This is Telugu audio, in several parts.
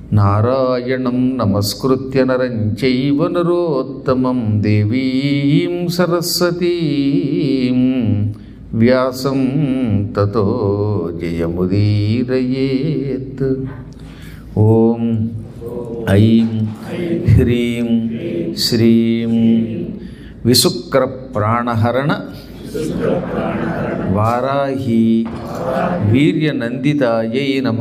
నారాయణం నమస్కృత్య నరం చైవ నరోత్తమం దేవీం సరస్వతీం వ్యాసం తతో జయముదీరయేత్ ఓం ఐం హ్రీం శ్రీం విశుక్ర ప్రాణహరణ వారాహి వీర్యనందితాయై నమ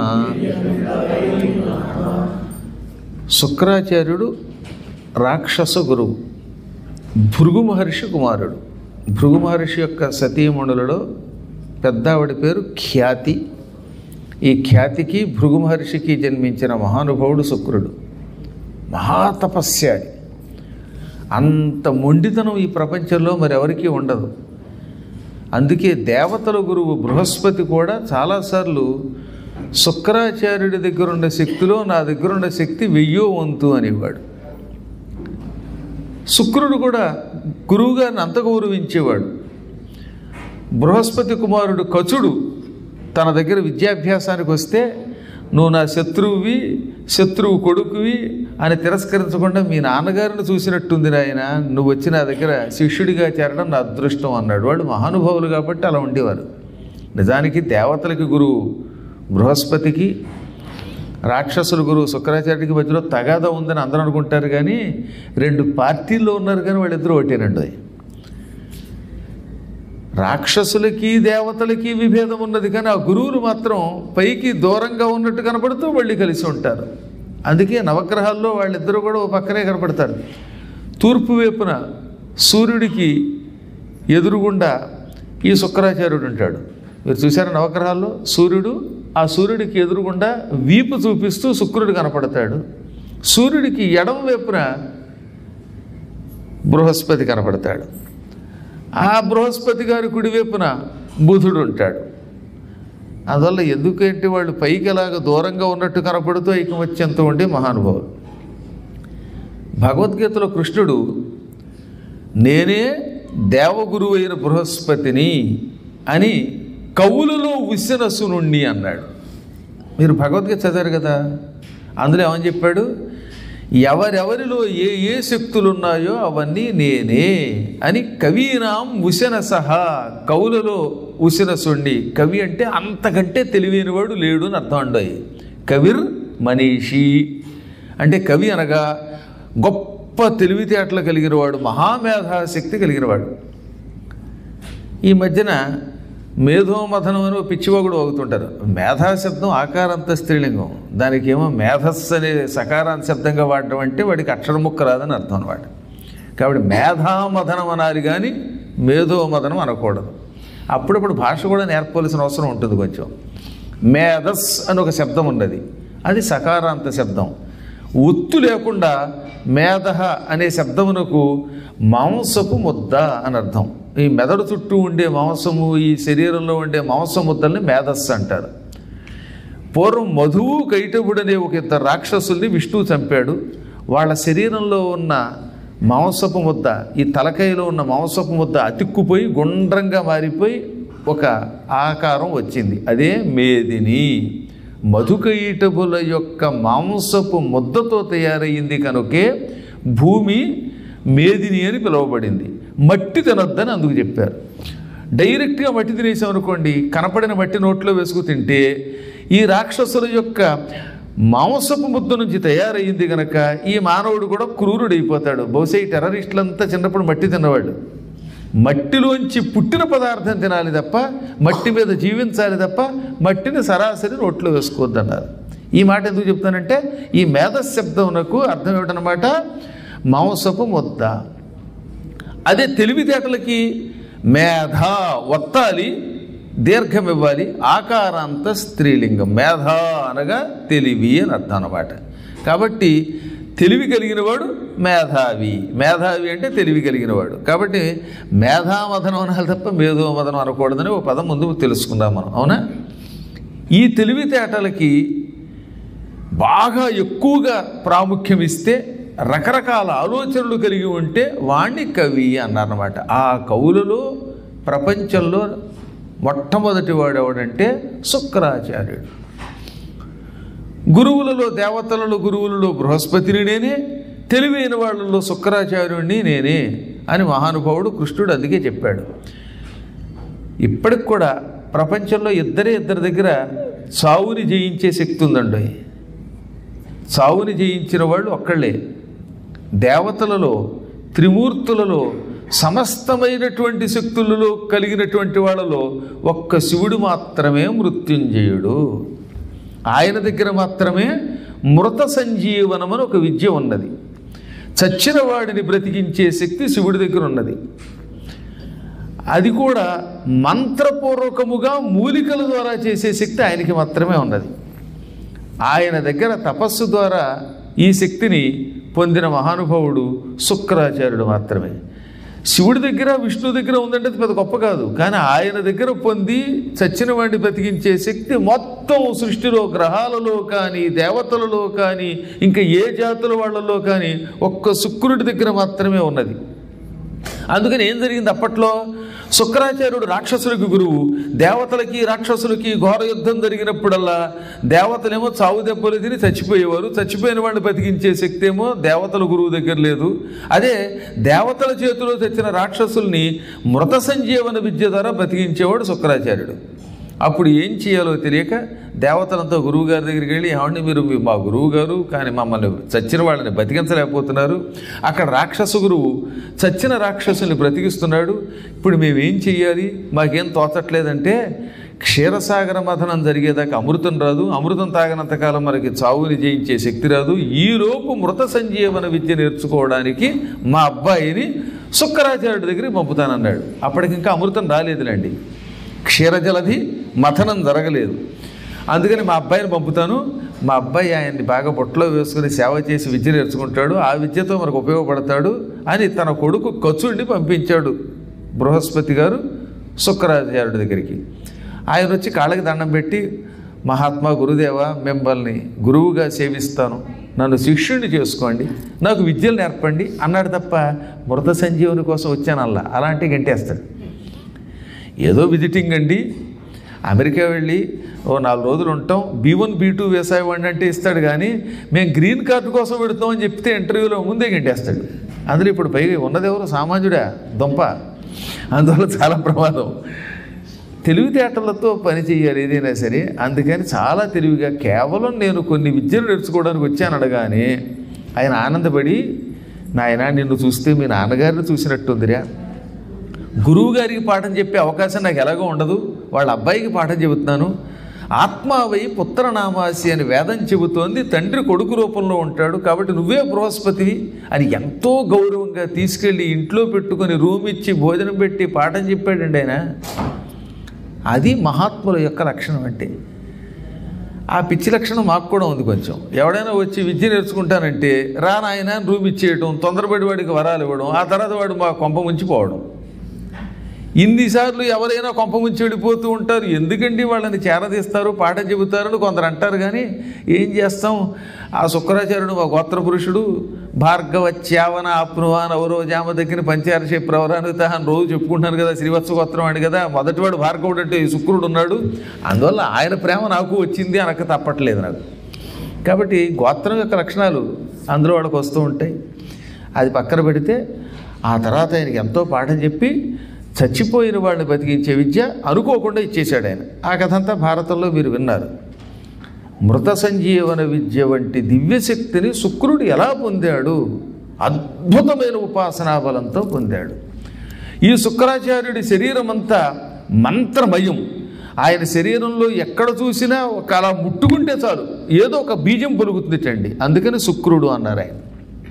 శుక్రాచార్యుడు రాక్షస గురువు భృగు మహర్షి కుమారుడు భృగు మహర్షి యొక్క సతీమణులలో పెద్ద ఆవిడ పేరు ఖ్యాతి ఈ ఖ్యాతికి భృగు మహర్షికి జన్మించిన మహానుభావుడు శుక్రుడు మహాతపస్యాడి అంత మొండితనం ఈ ప్రపంచంలో మరెవరికీ ఉండదు అందుకే దేవతల గురువు బృహస్పతి కూడా చాలాసార్లు శుక్రాచార్యుడి దగ్గర ఉన్న శక్తిలో నా దగ్గర ఉన్న శక్తి వెయ్యో వంతు అనేవాడు శుక్రుడు కూడా గురువుగారిని అంత గౌరవించేవాడు బృహస్పతి కుమారుడు కచుడు తన దగ్గర విద్యాభ్యాసానికి వస్తే నువ్వు నా శత్రువువి శత్రువు కొడుకువి అని తిరస్కరించకుండా మీ నాన్నగారిని చూసినట్టుంది నాయన నువ్వు వచ్చి నా దగ్గర శిష్యుడిగా చేరడం నా అదృష్టం అన్నాడు వాళ్ళు మహానుభావులు కాబట్టి అలా ఉండేవారు నిజానికి దేవతలకి గురువు బృహస్పతికి రాక్షసుల గురువు శుక్రాచార్యుడికి మధ్యలో తగాదా ఉందని అందరూ అనుకుంటారు కానీ రెండు పార్టీల్లో ఉన్నారు కానీ వాళ్ళిద్దరూ ఒకటేనండి రాక్షసులకి దేవతలకి విభేదం ఉన్నది కానీ ఆ గురువులు మాత్రం పైకి దూరంగా ఉన్నట్టు కనపడుతూ మళ్ళీ కలిసి ఉంటారు అందుకే నవగ్రహాల్లో వాళ్ళిద్దరూ కూడా ఓ పక్కనే కనపడతారు తూర్పు వైపున సూర్యుడికి ఎదురుగుండా ఈ శుక్రాచార్యుడు ఉంటాడు మీరు చూసారా నవగ్రహాల్లో సూర్యుడు ఆ సూర్యుడికి ఎదురుగుండా వీపు చూపిస్తూ శుక్రుడు కనపడతాడు సూర్యుడికి ఎడమ వైపున బృహస్పతి కనపడతాడు ఆ బృహస్పతి గారి కుడివైపున బుధుడు ఉంటాడు అందువల్ల ఎందుకంటే వాళ్ళు పైకి ఎలాగ దూరంగా ఉన్నట్టు కనపడుతూ ఐకమత్యంత ఉండే మహానుభావులు భగవద్గీతలో కృష్ణుడు నేనే దేవగురువు అయిన బృహస్పతిని అని కవులలో ఉసినసునుణ్ణి అన్నాడు మీరు భగవద్గీత చదివారు కదా అందులో ఏమని చెప్పాడు ఎవరెవరిలో ఏ ఏ శక్తులు ఉన్నాయో అవన్నీ నేనే అని కవీనాం ఉశన సహా కవులలో ఉశనసుండి కవి అంటే అంతకంటే తెలివైనవాడు లేడు అని అర్థం అండోయి కవిర్ మనీషి అంటే కవి అనగా గొప్ప తెలివితేటలు కలిగినవాడు మహామేధాశక్తి కలిగినవాడు ఈ మధ్యన మేధోమథనం అని పిచ్చివాగుడు అవుతుంటారు మేధా శబ్దం ఆకారంత స్త్రీలింగం దానికి ఏమో మేధస్సు అనే సకారాంత శబ్దంగా వాడడం అంటే వాడికి అక్షరముక్క రాదని అర్థం అనమాట కాబట్టి మేధామథనం అనాలి కానీ మేధోమథనం అనకూడదు అప్పుడప్పుడు భాష కూడా నేర్పవలసిన అవసరం ఉంటుంది కొంచెం మేధస్ అని ఒక శబ్దం ఉన్నది అది సకారాంత శబ్దం ఒత్తు లేకుండా మేధ అనే శబ్దమునకు మాంసపు ముద్ద అని అర్థం ఈ మెదడు చుట్టూ ఉండే మాంసము ఈ శరీరంలో ఉండే మాంస ముద్దల్ని మేధస్సు అంటారు పూర్వం మధువు కైటవుడనే ఒక ఇద్దరు రాక్షసుల్ని విష్ణువు చంపాడు వాళ్ళ శరీరంలో ఉన్న మాంసపు ముద్ద ఈ తలకాయలో ఉన్న మాంసపు ముద్ద అతిక్కుపోయి గుండ్రంగా మారిపోయి ఒక ఆకారం వచ్చింది అదే మేదిని మధుకైటబుల యొక్క మాంసపు ముద్దతో తయారయ్యింది కనుకే భూమి మేదిని అని పిలువబడింది మట్టి తినొద్దని అందుకు చెప్పారు డైరెక్ట్గా మట్టి తినేసామనుకోండి కనపడిన మట్టి నోట్లో వేసుకు తింటే ఈ రాక్షసుల యొక్క మాంసపు ముద్ద నుంచి తయారయ్యింది కనుక ఈ మానవుడు కూడా క్రూరుడైపోతాడు బహుశా ఈ టెర్రరిస్టులంతా చిన్నప్పుడు మట్టి తిన్నవాళ్ళు మట్టిలోంచి పుట్టిన పదార్థం తినాలి తప్ప మట్టి మీద జీవించాలి తప్ప మట్టిని సరాసరి నోట్లో వేసుకోవద్దన్నారు ఈ మాట ఎందుకు చెప్తానంటే ఈ మేధశబ్దమునకు అర్థం ఏమిటనమాట మాంసపు ముద్ద అదే తెలివితేటలకి మేధ వత్తాలి దీర్ఘం ఇవ్వాలి ఆకారాంత స్త్రీలింగం మేధ అనగా తెలివి అని అర్థం అనమాట కాబట్టి తెలివి కలిగినవాడు మేధావి మేధావి అంటే తెలివి కలిగినవాడు కాబట్టి మేధామథనం అనాలి తప్ప మేధోమథనం అనకూడదని ఒక పదం ముందు తెలుసుకుందాం మనం అవునా ఈ తెలివితేటలకి బాగా ఎక్కువగా ప్రాముఖ్యం ఇస్తే రకరకాల ఆలోచనలు కలిగి ఉంటే వాణ్ణి కవి అన్నారన్నమాట ఆ కవులలో ప్రపంచంలో మొట్టమొదటి వాడు ఎవడంటే శుక్రాచార్యుడు గురువులలో దేవతలలో గురువులలో బృహస్పతిని నేనే తెలివైన వాళ్ళలో శుక్రాచార్యుణ్ణి నేనే అని మహానుభావుడు కృష్ణుడు అందుకే చెప్పాడు ఇప్పటికి కూడా ప్రపంచంలో ఇద్దరే ఇద్దరి దగ్గర చావుని జయించే శక్తి ఉందండి చావుని జయించిన వాళ్ళు ఒక్కళ్ళే దేవతలలో త్రిమూర్తులలో సమస్తమైనటువంటి శక్తులలో కలిగినటువంటి వాళ్ళలో ఒక్క శివుడు మాత్రమే మృత్యుంజయుడు ఆయన దగ్గర మాత్రమే మృత సంజీవనం అని ఒక విద్య ఉన్నది చచ్చిన వాడిని బ్రతికించే శక్తి శివుడి దగ్గర ఉన్నది అది కూడా మంత్రపూర్వకముగా మూలికల ద్వారా చేసే శక్తి ఆయనకి మాత్రమే ఉన్నది ఆయన దగ్గర తపస్సు ద్వారా ఈ శక్తిని పొందిన మహానుభావుడు శుక్రాచార్యుడు మాత్రమే శివుడి దగ్గర విష్ణు దగ్గర ఉందంటే అది పెద్ద గొప్ప కాదు కానీ ఆయన దగ్గర పొంది చచ్చిన వాడిని బతికించే శక్తి మొత్తం సృష్టిలో గ్రహాలలో కానీ దేవతలలో కానీ ఇంకా ఏ జాతుల వాళ్ళలో కానీ ఒక్క శుక్రుడి దగ్గర మాత్రమే ఉన్నది అందుకని ఏం జరిగింది అప్పట్లో శుక్రాచార్యుడు రాక్షసులకి గురువు దేవతలకి రాక్షసులకి ఘోర యుద్ధం జరిగినప్పుడల్లా దేవతలేమో చావు దెబ్బలు తిని చచ్చిపోయేవారు చచ్చిపోయిన వాడిని బతికించే శక్తి ఏమో దేవతల గురువు దగ్గర లేదు అదే దేవతల చేతిలో తెచ్చిన రాక్షసుల్ని మృత సంజీవన విద్య ద్వారా బతికించేవాడు శుక్రాచార్యుడు అప్పుడు ఏం చేయాలో తెలియక దేవతలంతా గురువు గారి దగ్గరికి వెళ్ళి ఏమండి మీరు మీ- మా గురువు గారు కానీ మమ్మల్ని చచ్చిన వాళ్ళని బతికించలేకపోతున్నారు అక్కడ రాక్షస గురువు చచ్చిన రాక్షసుని బ్రతికిస్తున్నాడు ఇప్పుడు మేము ఏం చెయ్యాలి మాకేం తోచట్లేదంటే క్షీరసాగర మథనం జరిగేదాకా అమృతం రాదు అమృతం తాగనంతకాలం మనకి చావుని జయించే శక్తి రాదు ఈలోపు మృత సంజీవన విద్య నేర్చుకోవడానికి మా అబ్బాయిని శుక్రాచార్యుడి దగ్గరికి పంపుతానన్నాడు అప్పటికి ఇంకా అమృతం రాలేదులేండి క్షీరజలధి మథనం జరగలేదు అందుకని మా అబ్బాయిని పంపుతాను మా అబ్బాయి ఆయన్ని బాగా బొట్టలో వేసుకుని సేవ చేసి విద్య నేర్చుకుంటాడు ఆ విద్యతో మనకు ఉపయోగపడతాడు అని తన కొడుకు కచుడిని పంపించాడు బృహస్పతి గారు శుక్రాచార్యుడి దగ్గరికి ఆయన వచ్చి కాళ్ళకి దండం పెట్టి మహాత్మా గురుదేవ మిమ్మల్ని గురువుగా సేవిస్తాను నన్ను శిష్యుడిని చేసుకోండి నాకు విద్యలు నేర్పండి అన్నాడు తప్ప మృత సంజీవుని కోసం వచ్చానల్లా అలాంటి గంటేస్తాడు ఏదో విజిటింగ్ అండి అమెరికా వెళ్ళి ఓ నాలుగు రోజులు ఉంటాం బీ వన్ బీ టూ వ్యవసాయం వాడిని అంటే ఇస్తాడు కానీ మేము గ్రీన్ కార్డు కోసం పెడతామని చెప్తే ఇంటర్వ్యూలో ముందే గంటేస్తాడు అందులో ఇప్పుడు పైగా ఉన్నది ఎవరు సామాన్యుడా దొంప అందువల్ల చాలా ప్రమాదం తెలివితేటలతో పని చేయాలి ఏదైనా సరే అందుకని చాలా తెలివిగా కేవలం నేను కొన్ని విద్యలు నేర్చుకోవడానికి వచ్చాను అనగానే ఆయన ఆనందపడి నాయన నిన్ను చూస్తే మీ నాన్నగారిని చూసినట్టుందిరా గురువు గారికి పాఠం చెప్పే అవకాశం నాకు ఎలాగో ఉండదు వాళ్ళ అబ్బాయికి పాఠం చెబుతున్నాను ఆత్మావై పుత్రనామాసి అని వేదం చెబుతోంది తండ్రి కొడుకు రూపంలో ఉంటాడు కాబట్టి నువ్వే బృహస్పతివి అని ఎంతో గౌరవంగా తీసుకెళ్ళి ఇంట్లో పెట్టుకొని రూమ్ ఇచ్చి భోజనం పెట్టి పాఠం చెప్పాడండి ఆయన అది మహాత్ముల యొక్క లక్షణం అంటే ఆ పిచ్చి లక్షణం మాకు కూడా ఉంది కొంచెం ఎవడైనా వచ్చి విద్య నేర్చుకుంటానంటే రా నాయన అని రూమ్ ఇచ్చేయడం తొందరపడి వాడికి వరాలు ఇవ్వడం ఆ తర్వాత వాడు మా కొంప ముంచిపోవడం ఇన్నిసార్లు ఎవరైనా కొంప ముంచి వెళ్ళిపోతూ ఉంటారు ఎందుకండి వాళ్ళని చేరదీస్తారు పాఠం చెబుతారని కొందరు అంటారు కానీ ఏం చేస్తాం ఆ శుక్రాచార్యుడు మా గోత్ర పురుషుడు భార్గవ చ్యావన ఆప్నువాన్ అవరో జామ దగ్గర పంచారశే ప్రవరానుత అని రోజు చెప్పుకుంటున్నాను కదా శ్రీవత్స గోత్రం వాడు కదా మొదటివాడు భార్గవుడు అంటే ఈ శుక్రుడు ఉన్నాడు అందువల్ల ఆయన ప్రేమ నాకు వచ్చింది అనక తప్పట్లేదు నాకు కాబట్టి గోత్రం యొక్క లక్షణాలు అందులో వాళ్ళకి వస్తూ ఉంటాయి అది పక్కన పెడితే ఆ తర్వాత ఆయనకి ఎంతో పాఠం చెప్పి చచ్చిపోయిన వాళ్ళని బతికించే విద్య అనుకోకుండా ఇచ్చేశాడు ఆయన ఆ కథ అంతా భారతంలో మీరు విన్నారు మృత సంజీవన విద్య వంటి దివ్యశక్తిని శుక్రుడు ఎలా పొందాడు అద్భుతమైన ఉపాసనా బలంతో పొందాడు ఈ శుక్రాచార్యుడి శరీరం అంతా మంత్రమయం ఆయన శరీరంలో ఎక్కడ చూసినా ఒక అలా ముట్టుకుంటే చాలు ఏదో ఒక బీజం పొలుగుతుందిటండి అందుకని శుక్రుడు అన్నారు ఆయన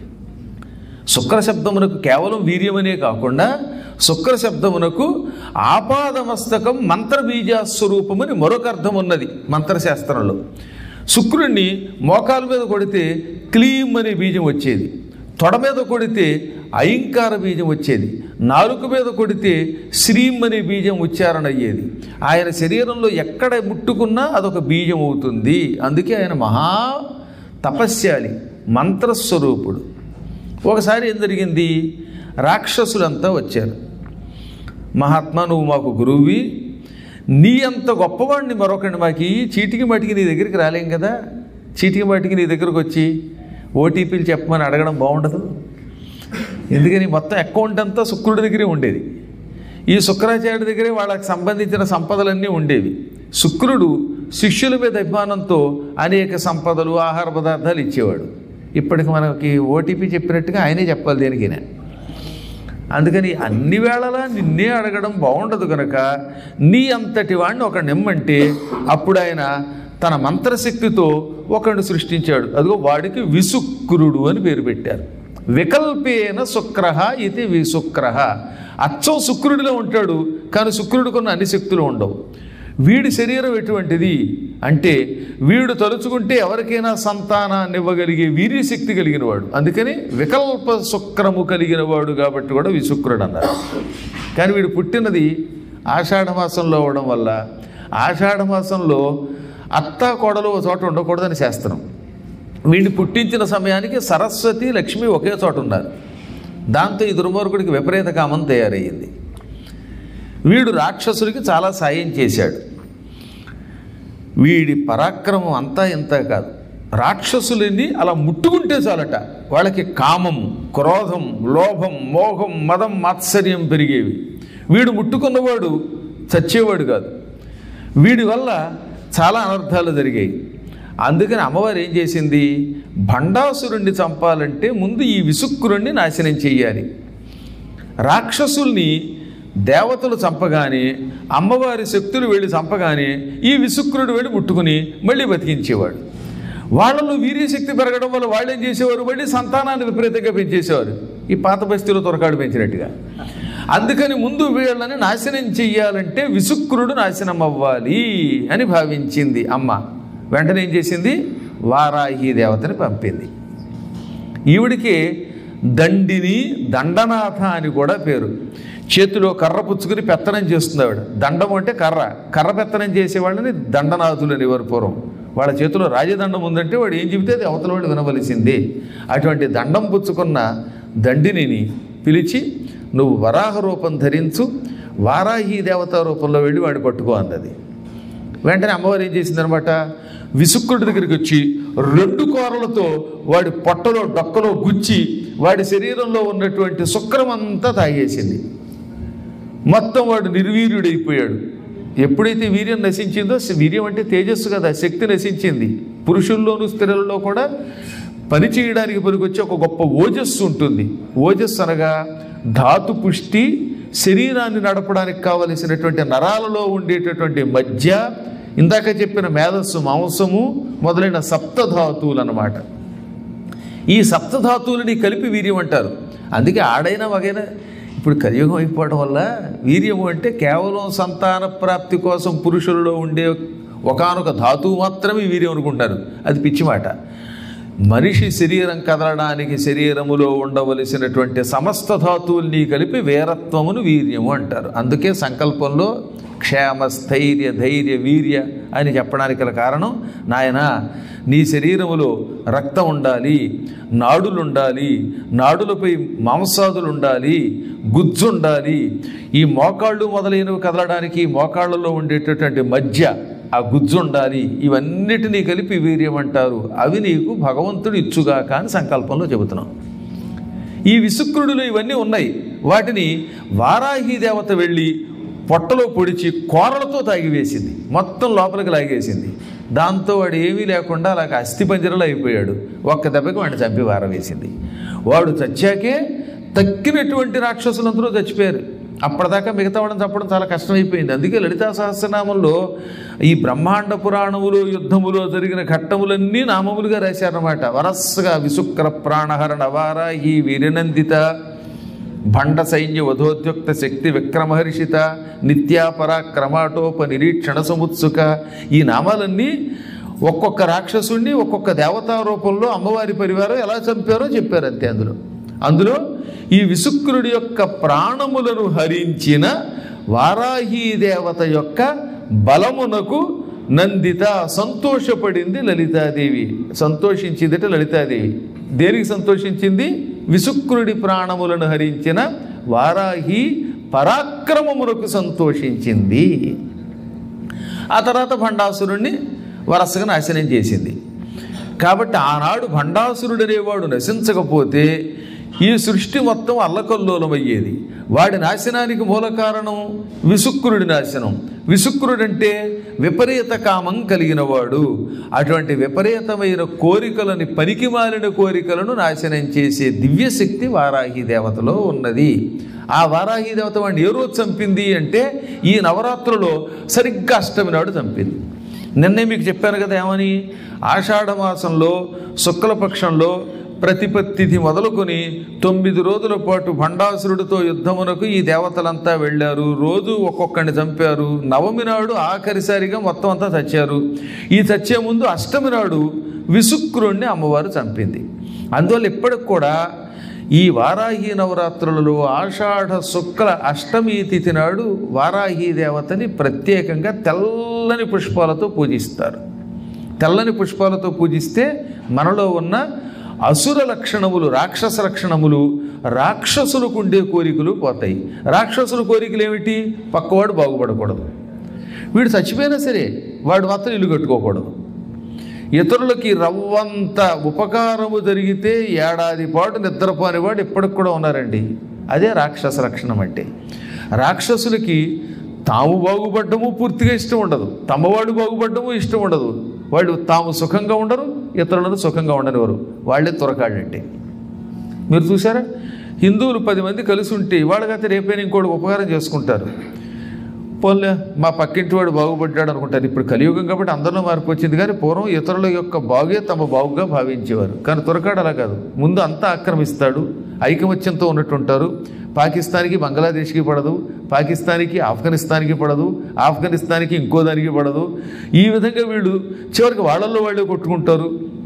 శుక్ర శబ్దమునకు కేవలం వీర్యమనే కాకుండా శుక్ర శబ్దమునకు ఆపాదమస్తకం మంత్రబీజాస్వరూపమని మరొక అర్థం ఉన్నది మంత్రశాస్త్రంలో శుక్రుణ్ణి మోకాల మీద కొడితే క్లీం అనే బీజం వచ్చేది తొడ మీద కొడితే ఐంకార బీజం వచ్చేది నాలుక మీద కొడితే శ్రీం అనే బీజం ఉచ్చారణ అయ్యేది ఆయన శరీరంలో ఎక్కడ ముట్టుకున్నా అదొక బీజం అవుతుంది అందుకే ఆయన మహా తపస్యాలి మంత్రస్వరూపుడు ఒకసారి ఏం జరిగింది రాక్షసులంతా వచ్చారు మహాత్మా నువ్వు మాకు గురువువి నీ అంత గొప్పవాడిని మరొకడిని మాకు ఈ చీటికి మటికి నీ దగ్గరికి రాలేం కదా చీటికి వాటికి నీ దగ్గరకు వచ్చి ఓటీపీలు చెప్పమని అడగడం బాగుండదు ఎందుకని మొత్తం అకౌంట్ అంతా శుక్రుడి దగ్గరే ఉండేది ఈ శుక్రాచార్యుడి దగ్గరే వాళ్ళకి సంబంధించిన సంపదలన్నీ ఉండేవి శుక్రుడు శిష్యుల మీద అభిమానంతో అనేక సంపదలు ఆహార పదార్థాలు ఇచ్చేవాడు ఇప్పటికి మనకి ఓటీపీ చెప్పినట్టుగా ఆయనే చెప్పాలి దేనికైనా అందుకని అన్ని వేళలా నిన్నే అడగడం బాగుండదు కనుక నీ అంతటి వాడిని ఒక నిమ్మంటే అప్పుడు ఆయన తన మంత్రశక్తితో ఒకడు సృష్టించాడు అదిగో వాడికి విసుక్రుడు అని పేరు పెట్టారు వికల్పేన శుక్రహ ఇది విశుక్రహ అచ్చం శుక్రుడిలో ఉంటాడు కానీ శుక్రుడికున్న అన్ని శక్తులు ఉండవు వీడి శరీరం ఎటువంటిది అంటే వీడు తలుచుకుంటే ఎవరికైనా సంతానాన్ని ఇవ్వగలిగే వీర్యశక్తి కలిగిన వాడు అందుకని వికల్ప శుక్రము కలిగిన వాడు కాబట్టి కూడా విశుక్రుడు అన్నారు కానీ వీడు పుట్టినది ఆషాఢ మాసంలో అవడం వల్ల ఆషాఢ మాసంలో అత్త కోడలు ఒక చోట ఉండకూడదని శాస్త్రం వీడిని పుట్టించిన సమయానికి సరస్వతి లక్ష్మి ఒకే చోట ఉన్నారు దాంతో ఈ దుర్మార్గుడికి విపరీత కామం తయారయ్యింది వీడు రాక్షసుడికి చాలా సాయం చేశాడు వీడి పరాక్రమం అంతా ఇంత కాదు రాక్షసులని అలా ముట్టుకుంటే చాలట వాళ్ళకి కామం క్రోధం లోభం మోహం మదం మాత్సర్యం పెరిగేవి వీడు ముట్టుకున్నవాడు చచ్చేవాడు కాదు వీడి వల్ల చాలా అనర్థాలు జరిగాయి అందుకని అమ్మవారు ఏం చేసింది భండాసురుణ్ణి చంపాలంటే ముందు ఈ విసుక్కురుణ్ణి నాశనం చెయ్యాలి రాక్షసుల్ని దేవతలు చంపగానే అమ్మవారి శక్తులు వెళ్ళి చంపగానే ఈ విసుక్రుడు వెళ్ళి ముట్టుకుని మళ్ళీ బతికించేవాడు వాళ్ళలో వీర్యశక్తి పెరగడం వల్ల వాళ్ళు ఏం చేసేవారు మళ్ళీ సంతానాన్ని విపరీతంగా పెంచేసేవారు ఈ పాత బస్తీలో తొరకాడు పెంచినట్టుగా అందుకని ముందు వీళ్ళని నాశనం చెయ్యాలంటే విసుక్రుడు నాశనం అవ్వాలి అని భావించింది అమ్మ వెంటనే ఏం చేసింది వారాహి దేవతని పంపింది ఈవిడికి దండిని దండనాథ అని కూడా పేరు చేతిలో కర్ర పుచ్చుకుని పెత్తనం చేస్తుంది ఆవిడ దండం అంటే కర్ర కర్ర పెత్తనం చేసేవాళ్ళని దండనాథులు అనేవారు పూర్వం వాళ్ళ చేతిలో రాజదండం ఉందంటే వాడు ఏం చెబితే అది అవతల వాడు వినవలసింది అటువంటి దండం పుచ్చుకున్న దండిని పిలిచి నువ్వు వరాహ రూపం ధరించు వారాహి దేవతా రూపంలో వెళ్ళి వాడిని పట్టుకో అన్నది వెంటనే అమ్మవారు ఏం చేసిందనమాట విసుక్కుడి దగ్గరికి వచ్చి రెండు కోరలతో వాడి పొట్టలో డొక్కలో గుచ్చి వాడి శరీరంలో ఉన్నటువంటి శుక్రమంతా తాగేసింది మొత్తం వాడు నిర్వీర్యుడైపోయాడు ఎప్పుడైతే వీర్యం నశించిందో వీర్యం అంటే తేజస్సు కదా శక్తి నశించింది పురుషుల్లోనూ స్త్రీలలో కూడా పని చేయడానికి పనికొచ్చే ఒక గొప్ప ఓజస్సు ఉంటుంది ఓజస్సు అనగా ధాతు పుష్టి శరీరాన్ని నడపడానికి కావలసినటువంటి నరాలలో ఉండేటటువంటి మధ్య ఇందాక చెప్పిన మేధస్సు మాంసము మొదలైన సప్తధాతువులు అన్నమాట ఈ సప్తధాతువులని కలిపి వీర్యం అంటారు అందుకే ఆడైనా మగైనా ఇప్పుడు కలియుగం అయిపోవడం వల్ల వీర్యము అంటే కేవలం సంతాన ప్రాప్తి కోసం పురుషులలో ఉండే ఒకానొక ధాతువు మాత్రమే వీర్యం అనుకుంటారు అది పిచ్చి మాట మనిషి శరీరం కదలడానికి శరీరములో ఉండవలసినటువంటి సమస్త ధాతువుల్ని కలిపి వీరత్వమును వీర్యము అంటారు అందుకే సంకల్పంలో క్షేమ స్థైర్య ధైర్య వీర్య అని చెప్పడానికి గల కారణం నాయన నీ శరీరములో రక్తం ఉండాలి నాడులు ఉండాలి నాడులపై మాంసాదులు ఉండాలి గుజ్జు ఉండాలి ఈ మోకాళ్ళు మొదలైనవి కదలడానికి మోకాళ్ళలో ఉండేటటువంటి మధ్య ఆ గుజ్జు ఉండాలి ఇవన్నిటినీ కలిపి వీర్యం అంటారు అవి నీకు భగవంతుడు ఇచ్చుగాక అని సంకల్పంలో చెబుతున్నాం ఈ విసుక్రుడులో ఇవన్నీ ఉన్నాయి వాటిని వారాహి దేవత వెళ్ళి పొట్టలో పొడిచి కోరలతో తాగివేసింది మొత్తం లోపలికి లాగేసింది దాంతో వాడు ఏమీ లేకుండా అలాగ అస్థిపంజరలో అయిపోయాడు ఒక్క దెబ్బకి వాడిని చంపి వారవేసింది వాడు చచ్చాకే తక్కినటువంటి రాక్షసులందరూ చచ్చిపోయారు అప్పటిదాకా మిగతా వాళ్ళని చంపడం చాలా కష్టమైపోయింది అందుకే లలితా సహస్రనామంలో ఈ బ్రహ్మాండ పురాణములు యుద్ధములో జరిగిన ఘట్టములన్నీ నామములుగా రాశారన్నమాట వరస్సుగా విశుక్ర ప్రాణహరణ వారాహి వీరనందిత భండ సైన్య వధోద్యుక్త శక్తి విక్రమహర్షిత నిత్యా పరాక్రమాటోప నిరీక్షణ సముత్సుక ఈ నామాలన్నీ ఒక్కొక్క రాక్షసుణ్ణి ఒక్కొక్క దేవతా రూపంలో అమ్మవారి పరివారం ఎలా చంపారో చెప్పారు అంతే అందులో అందులో ఈ విసుక్రుడి యొక్క ప్రాణములను హరించిన వారాహీ దేవత యొక్క బలమునకు నందిత సంతోషపడింది లలితాదేవి సంతోషించిందట లలితాదేవి దేనికి సంతోషించింది విసుక్రుడి ప్రాణములను హరించిన వారాహి పరాక్రమమునకు సంతోషించింది ఆ తర్వాత భండాసురుణ్ణి వరసగా నాశనం చేసింది కాబట్టి ఆనాడు భండాసురుడు అనేవాడు నశించకపోతే ఈ సృష్టి మొత్తం అల్లకల్లోలమయ్యేది వాడి నాశనానికి మూల కారణం విసుక్రుడి నాశనం విసుక్రుడంటే విపరీత కామం కలిగిన వాడు అటువంటి విపరీతమైన కోరికలని పనికిమాలిన కోరికలను నాశనం చేసే దివ్యశక్తి వారాహి దేవతలో ఉన్నది ఆ వారాహి దేవత వాడిని ఏ రోజు చంపింది అంటే ఈ నవరాత్రులో సరిగ్గా అష్టమి నాడు చంపింది నిన్నే మీకు చెప్పాను కదా ఏమని ఆషాఢ మాసంలో శుక్లపక్షంలో ప్రతిపత్తిథి మొదలుకొని తొమ్మిది రోజుల పాటు భండాసురుడితో యుద్ధమునకు ఈ దేవతలంతా వెళ్ళారు రోజు ఒక్కొక్కడిని చంపారు నవమి నాడు ఆఖరిసారిగా మొత్తం అంతా చచ్చారు ఈ చచ్చే ముందు అష్టమి నాడు విసుక్రుణ్ణి అమ్మవారు చంపింది అందువల్ల ఇప్పటికి కూడా ఈ వారాహి నవరాత్రులలో ఆషాఢ శుక్ల అష్టమి తిథి నాడు వారాహి దేవతని ప్రత్యేకంగా తెల్లని పుష్పాలతో పూజిస్తారు తెల్లని పుష్పాలతో పూజిస్తే మనలో ఉన్న అసుర లక్షణములు రాక్షస లక్షణములు రాక్షసులకు ఉండే కోరికలు పోతాయి రాక్షసుల కోరికలు ఏమిటి పక్కవాడు బాగుపడకూడదు వీడు చచ్చిపోయినా సరే వాడు మాత్రం ఇల్లు కట్టుకోకూడదు ఇతరులకి రవ్వంత ఉపకారము జరిగితే ఏడాది పాటు నిద్రపోని వాడు ఇప్పటికి కూడా ఉన్నారండి అదే రాక్షస లక్షణం అంటే రాక్షసులకి తాము బాగుపడ్డము పూర్తిగా ఇష్టం ఉండదు తమవాడు బాగుపడ్డము ఇష్టం ఉండదు వాళ్ళు తాము సుఖంగా ఉండరు ఇతరులను సుఖంగా ఉండనివారు వాళ్ళే త్వరకాడంటే మీరు చూసారా హిందువులు పది మంది కలిసి ఉంటే వాళ్ళకైతే రేపైనా ఇంకోటి ఉపకారం చేసుకుంటారు పోన్లే మా పక్కింటి వాడు బాగుపడ్డాడు అనుకుంటారు ఇప్పుడు కలియుగం కాబట్టి అందరిలో మార్పు వచ్చింది కానీ పూర్వం ఇతరుల యొక్క బాగే తమ బాగుగా భావించేవారు కానీ త్వరకాడు అలా కాదు ముందు అంతా ఆక్రమిస్తాడు ఐకమత్యంతో ఉన్నట్టు ఉంటారు పాకిస్తాన్కి బంగ్లాదేశ్కి పడదు పాకిస్తాన్కి ఆఫ్ఘనిస్తాన్కి పడదు ఆఫ్ఘనిస్తాన్కి ఇంకో దానికి పడదు ఈ విధంగా వీళ్ళు చివరికి వాళ్ళల్లో వాళ్ళే కొట్టుకుంటారు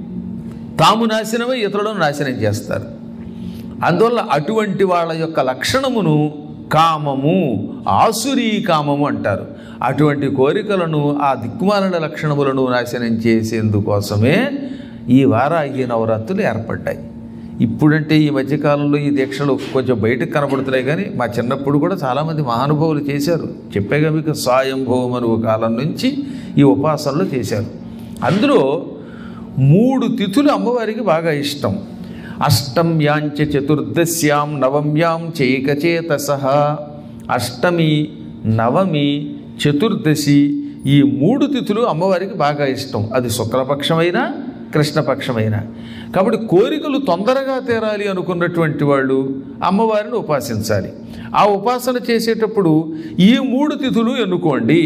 తాము నాశనమై ఇతరులను నాశనం చేస్తారు అందువల్ల అటువంటి వాళ్ళ యొక్క లక్షణమును కామము ఆసురీ కామము అంటారు అటువంటి కోరికలను ఆ దిక్కుమాలిన లక్షణములను నాశనం చేసేందుకోసమే ఈ వారాహి నవరాత్రులు ఏర్పడ్డాయి ఇప్పుడంటే ఈ మధ్యకాలంలో ఈ దీక్షలు కొంచెం బయటకు కనబడుతున్నాయి కానీ మా చిన్నప్పుడు కూడా చాలామంది మహానుభావులు చేశారు చెప్పేగా మీకు స్వయంభవమనువు కాలం నుంచి ఈ ఉపాసనలు చేశారు అందులో మూడు తిథులు అమ్మవారికి బాగా ఇష్టం అష్టమ్యాంచ చతుర్దశ్యాం నవమ్యాం చైకచేతస అష్టమి నవమి చతుర్దశి ఈ మూడు తిథులు అమ్మవారికి బాగా ఇష్టం అది శుక్లపక్షమైనా కృష్ణపక్షమైనా కాబట్టి కోరికలు తొందరగా తీరాలి అనుకున్నటువంటి వాళ్ళు అమ్మవారిని ఉపాసించాలి ఆ ఉపాసన చేసేటప్పుడు ఈ మూడు తిథులు ఎన్నుకోండి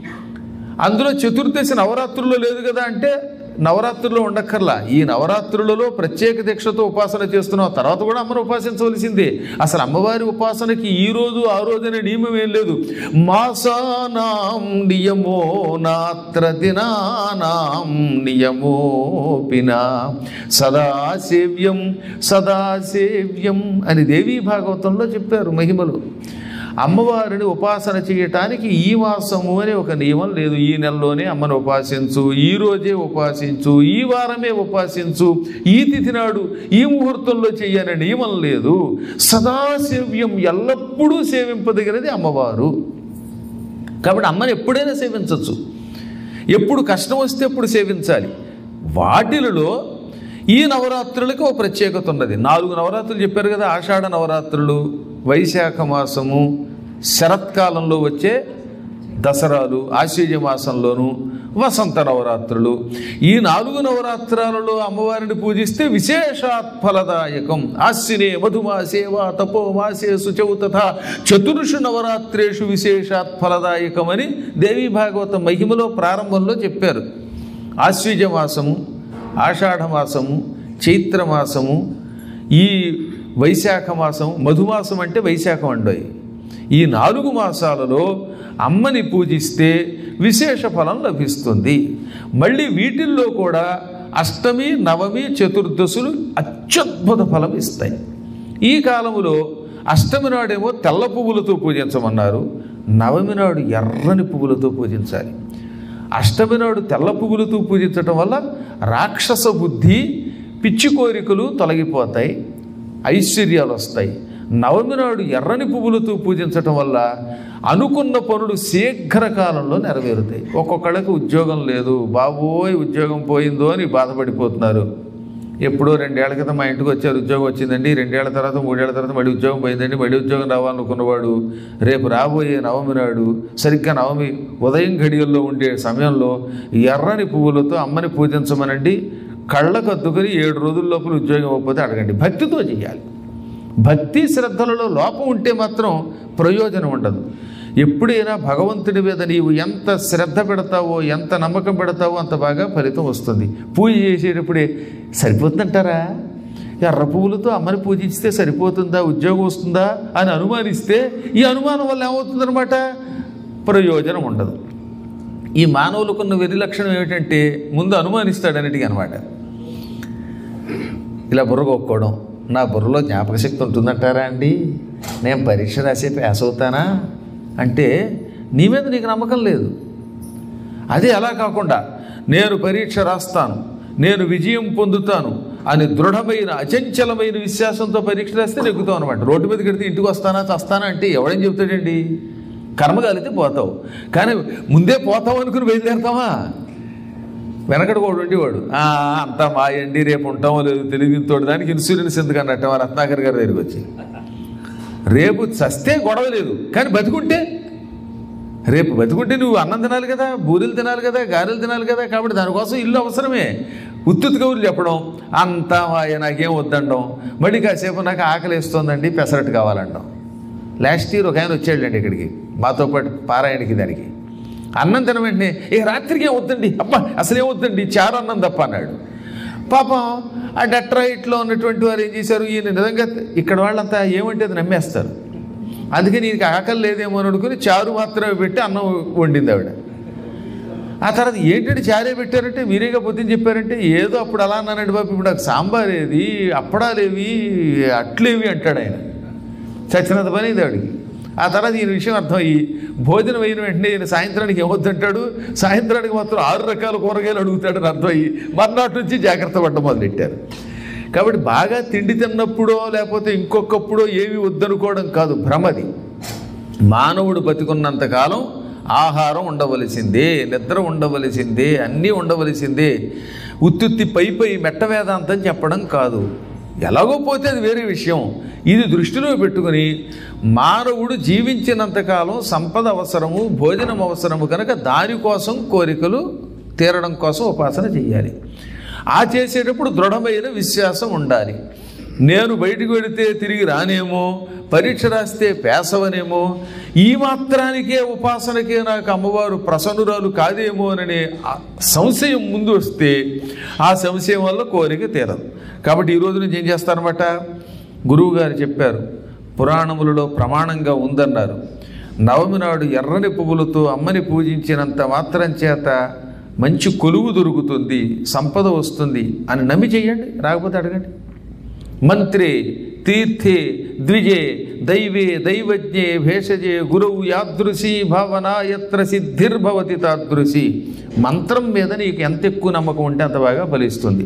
అందులో చతుర్దశి నవరాత్రుల్లో లేదు కదా అంటే నవరాత్రుల్లో ఉండక్కర్లా ఈ నవరాత్రులలో ప్రత్యేక దీక్షతో ఉపాసన చేస్తున్నాం తర్వాత కూడా అమ్మను ఉపాసించవలసిందే అసలు అమ్మవారి ఉపాసనకి ఈ రోజు ఆ రోజు అనే నియమం ఏం లేదు మాసానాం నియమో నాత్ర దినానాం నియమోపినా సదాసేవ్యం సదాసేవ్యం అని దేవీ భాగవతంలో చెప్పారు మహిమలు అమ్మవారిని ఉపాసన చేయటానికి ఈ మాసము అనే ఒక నియమం లేదు ఈ నెలలోనే అమ్మను ఉపాసించు ఈ రోజే ఉపాసించు ఈ వారమే ఉపాసించు ఈ తిథి నాడు ఈ ముహూర్తంలో చెయ్యనే నియమం లేదు సదాసేవ్యం ఎల్లప్పుడూ సేవింపదగినది అమ్మవారు కాబట్టి అమ్మని ఎప్పుడైనా సేవించవచ్చు ఎప్పుడు కష్టం వస్తే ఎప్పుడు సేవించాలి వాటిలలో ఈ నవరాత్రులకి ఒక ప్రత్యేకత ఉన్నది నాలుగు నవరాత్రులు చెప్పారు కదా ఆషాఢ నవరాత్రులు వైశాఖ మాసము శరత్కాలంలో వచ్చే దసరాలు ఆశ్వజ మాసంలోను వసంత నవరాత్రులు ఈ నాలుగు నవరాత్రాలలో అమ్మవారిని పూజిస్తే విశేషాత్ ఫలదాయకం ఆశ్వినే మధుమాసే వా తపో మాసే శుచౌ తథా చతుర్షు నవరాత్రేషు విశేషాత్ ఫలదాయకం అని దేవీ భాగవత మహిమలో ప్రారంభంలో చెప్పారు ఆశ్వీజ మాసము ఆషాఢ మాసము చైత్ర మాసము ఈ వైశాఖ మాసం మధుమాసం అంటే వైశాఖం అండోయి ఈ నాలుగు మాసాలలో అమ్మని పూజిస్తే విశేష ఫలం లభిస్తుంది మళ్ళీ వీటిల్లో కూడా అష్టమి నవమి చతుర్దశులు అత్యద్భుత ఫలం ఇస్తాయి ఈ కాలములో అష్టమి నాడేమో తెల్ల పువ్వులతో పూజించమన్నారు నవమి నాడు ఎర్రని పువ్వులతో పూజించాలి అష్టమి నాడు తెల్ల పువ్వులతో పూజించటం వల్ల రాక్షస బుద్ధి పిచ్చి కోరికలు తొలగిపోతాయి ఐశ్వర్యాలు వస్తాయి నవమి నాడు ఎర్రని పువ్వులతో పూజించటం వల్ల అనుకున్న పనులు శీఘ్రకాలంలో నెరవేరుతాయి ఒక్కొక్కళ్ళకి ఉద్యోగం లేదు బాబోయ్ ఉద్యోగం పోయిందో అని బాధపడిపోతున్నారు ఎప్పుడో రెండేళ్ల క్రితం మా ఇంటికి వచ్చారు ఉద్యోగం వచ్చిందండి రెండేళ్ల తర్వాత మూడేళ్ల తర్వాత మళ్ళీ ఉద్యోగం పోయిందండి మళ్ళీ ఉద్యోగం రావాలనుకున్నవాడు రేపు రాబోయే నవమి నాడు సరిగ్గా నవమి ఉదయం గడియల్లో ఉండే సమయంలో ఎర్రని పువ్వులతో అమ్మని పూజించమనండి కళ్ళకు అద్దుకొని ఏడు రోజుల లోపల ఉద్యోగం ఇవ్వకపోతే అడగండి భక్తితో చేయాలి భక్తి శ్రద్ధలలో లోపం ఉంటే మాత్రం ప్రయోజనం ఉండదు ఎప్పుడైనా భగవంతుడి మీద నీవు ఎంత శ్రద్ధ పెడతావో ఎంత నమ్మకం పెడతావో అంత బాగా ఫలితం వస్తుంది పూజ చేసేటప్పుడే సరిపోతుందంటారా ఎర్ర పువ్వులతో అమ్మని పూజిస్తే సరిపోతుందా ఉద్యోగం వస్తుందా అని అనుమానిస్తే ఈ అనుమానం వల్ల ఏమవుతుందన్నమాట ప్రయోజనం ఉండదు ఈ మానవులకున్న వెర్రి లక్షణం ఏమిటంటే ముందు అనుమానిస్తాడు అన్నిటికీ అనమాట ఇలా బుర్ర కొట్టుకోవడం నా బుర్రలో జ్ఞాపక శక్తి ఉంటుందంటారా అండి నేను పరీక్ష రాసే పాస్ అవుతానా అంటే నీ మీద నీకు నమ్మకం లేదు అదే అలా కాకుండా నేను పరీక్ష రాస్తాను నేను విజయం పొందుతాను అని దృఢమైన అచంచలమైన విశ్వాసంతో పరీక్ష రాస్తే నెగ్గుతావు అనమాట రోడ్డు మీదకి వెడితే ఇంటికి వస్తానా చస్తానా అంటే ఎవడేం చెబుతాడండి కర్మ కలిగితే పోతావు కానీ ముందే పోతావు అనుకుని బయలుదేరుతావా వెనకడు కూడా ఉండేవాడు "ఆ, అంతా మాయండి రేపు ఉంటామో లేదు తెలివితోడు దానికి ఇన్సూరెన్స్ ఎందుకు అన్నట్టు మా రత్నాకర్ గారి దగ్గరికి వచ్చి రేపు చస్తే గొడవ లేదు కానీ బతుకుంటే రేపు బతుకుంటే నువ్వు అన్నం తినాలి కదా బూరెలు తినాలి కదా గారెలు తినాలి కదా కాబట్టి దానికోసం ఇల్లు అవసరమే ఉత్తుత్ కబుర్లు చెప్పడం అంతా మాయ నాకేం వద్దండం మళ్ళీ కాసేపు నాకు ఆకలి వేస్తోందండి పెసరట్టు కావాలంటాం లాస్ట్ ఇయర్ ఒక ఆయన వచ్చాడండి ఇక్కడికి మాతో పాటు పారాయణకి దానికి అన్నం తిన వెంటనే ఇక రాత్రికి ఏం వద్దండి అబ్బా అసలేం వద్దండి చారు అన్నం తప్ప అన్నాడు పాపం ఆ డెట్రాయిట్లో ఉన్నటువంటి వారు ఏం చేశారు ఈయన నిజంగా ఇక్కడ వాళ్ళంతా ఏమంటే అది నమ్మేస్తారు అందుకని ఈయనకి ఆకలి లేదేమో అని అనుకుని చారు మాత్రమే పెట్టి అన్నం వండింది ఆవిడ ఆ తర్వాత ఏంటంటే చారే పెట్టారంటే మీరేగా పొద్దున్న చెప్పారంటే ఏదో అప్పుడు అలా అన్నానండి బాబు ఇప్పుడు నాకు సాంబార్ ఏది అప్పడాలేవి అట్లేవి అంటాడు ఆయన చచ్చినంత పని ఇది ఆవిడికి ఆ తర్వాత ఈయన విషయం అర్థమయ్యి భోజనం అయిన వెంటనే ఈయన సాయంత్రానికి ఏమొద్దంటాడు సాయంత్రానికి మాత్రం ఆరు రకాల కూరగాయలు అడుగుతాడని అర్థమయ్యి మర్నాటి నుంచి జాగ్రత్త పడ్డం మొదలెట్టారు కాబట్టి బాగా తిండి తిన్నప్పుడో లేకపోతే ఇంకొకప్పుడో ఏమి వద్దనుకోవడం కాదు భ్రమది మానవుడు బతికున్నంతకాలం ఆహారం ఉండవలసిందే నిద్ర ఉండవలసిందే అన్నీ ఉండవలసిందే ఉత్తుత్తి పై పై మెట్ట వేదాంతం చెప్పడం కాదు ఎలాగో పోతే అది వేరే విషయం ఇది దృష్టిలో పెట్టుకుని మానవుడు జీవించినంతకాలం సంపద అవసరము భోజనం అవసరము కనుక దానికోసం కోరికలు తీరడం కోసం ఉపాసన చేయాలి ఆ చేసేటప్పుడు దృఢమైన విశ్వాసం ఉండాలి నేను బయటికి వెళితే తిరిగి రానేమో పరీక్ష రాస్తే పేసవనేమో ఈ మాత్రానికే ఉపాసనకే నాకు అమ్మవారు ప్రసన్నురాలు కాదేమో అనే ఆ సంశయం ముందు వస్తే ఆ సంశయం వల్ల కోరిక తీరదు కాబట్టి ఈ రోజు నుంచి ఏం చేస్తారన్నమాట గురువు గారు చెప్పారు పురాణములలో ప్రమాణంగా ఉందన్నారు నవమి నాడు ఎర్రని పువ్వులతో అమ్మని పూజించినంత మాత్రం చేత మంచి కొలువు దొరుకుతుంది సంపద వస్తుంది అని నమ్మి చెయ్యండి రాకపోతే అడగండి మంత్రే తీర్థే ద్విజే దైవే దైవజ్ఞే భేషజే గురువు యాదృశీ భావన యత్ర సిద్ధిర్భవతి తాదృశి మంత్రం మీద నీకు ఎంత ఎక్కువ నమ్మకం ఉంటే అంత బాగా ఫలిస్తుంది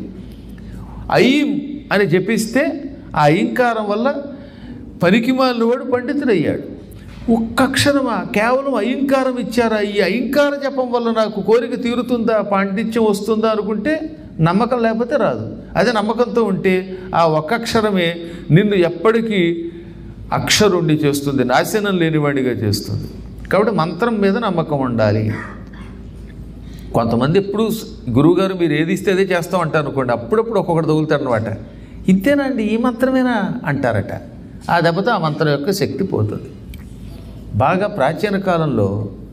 ఐం అని జపిస్తే ఆ ఐంకారం వల్ల పనికిమాలిన వాడు పండితుడయ్యాడు ఒక్క అక్షరమా కేవలం అయింకారం ఇచ్చారా ఈ అయింకార జపం వల్ల నాకు కోరిక తీరుతుందా పాండిత్యం వస్తుందా అనుకుంటే నమ్మకం లేకపోతే రాదు అదే నమ్మకంతో ఉంటే ఆ ఒక్క అక్షరమే నిన్ను ఎప్పటికీ అక్షరుండి చేస్తుంది నాశనం లేనివాడిగా చేస్తుంది కాబట్టి మంత్రం మీద నమ్మకం ఉండాలి కొంతమంది ఎప్పుడు గురువుగారు మీరు ఏది ఇస్తే అదే చేస్తాం అంటారు అనుకోండి అప్పుడప్పుడు ఒక్కొక్కటి తగులుతాడు అనమాట ఇంతేనా అండి ఈ మంత్రమేనా అంటారట ఆ దెబ్బతో ఆ మంత్రం యొక్క శక్తి పోతుంది బాగా ప్రాచీన కాలంలో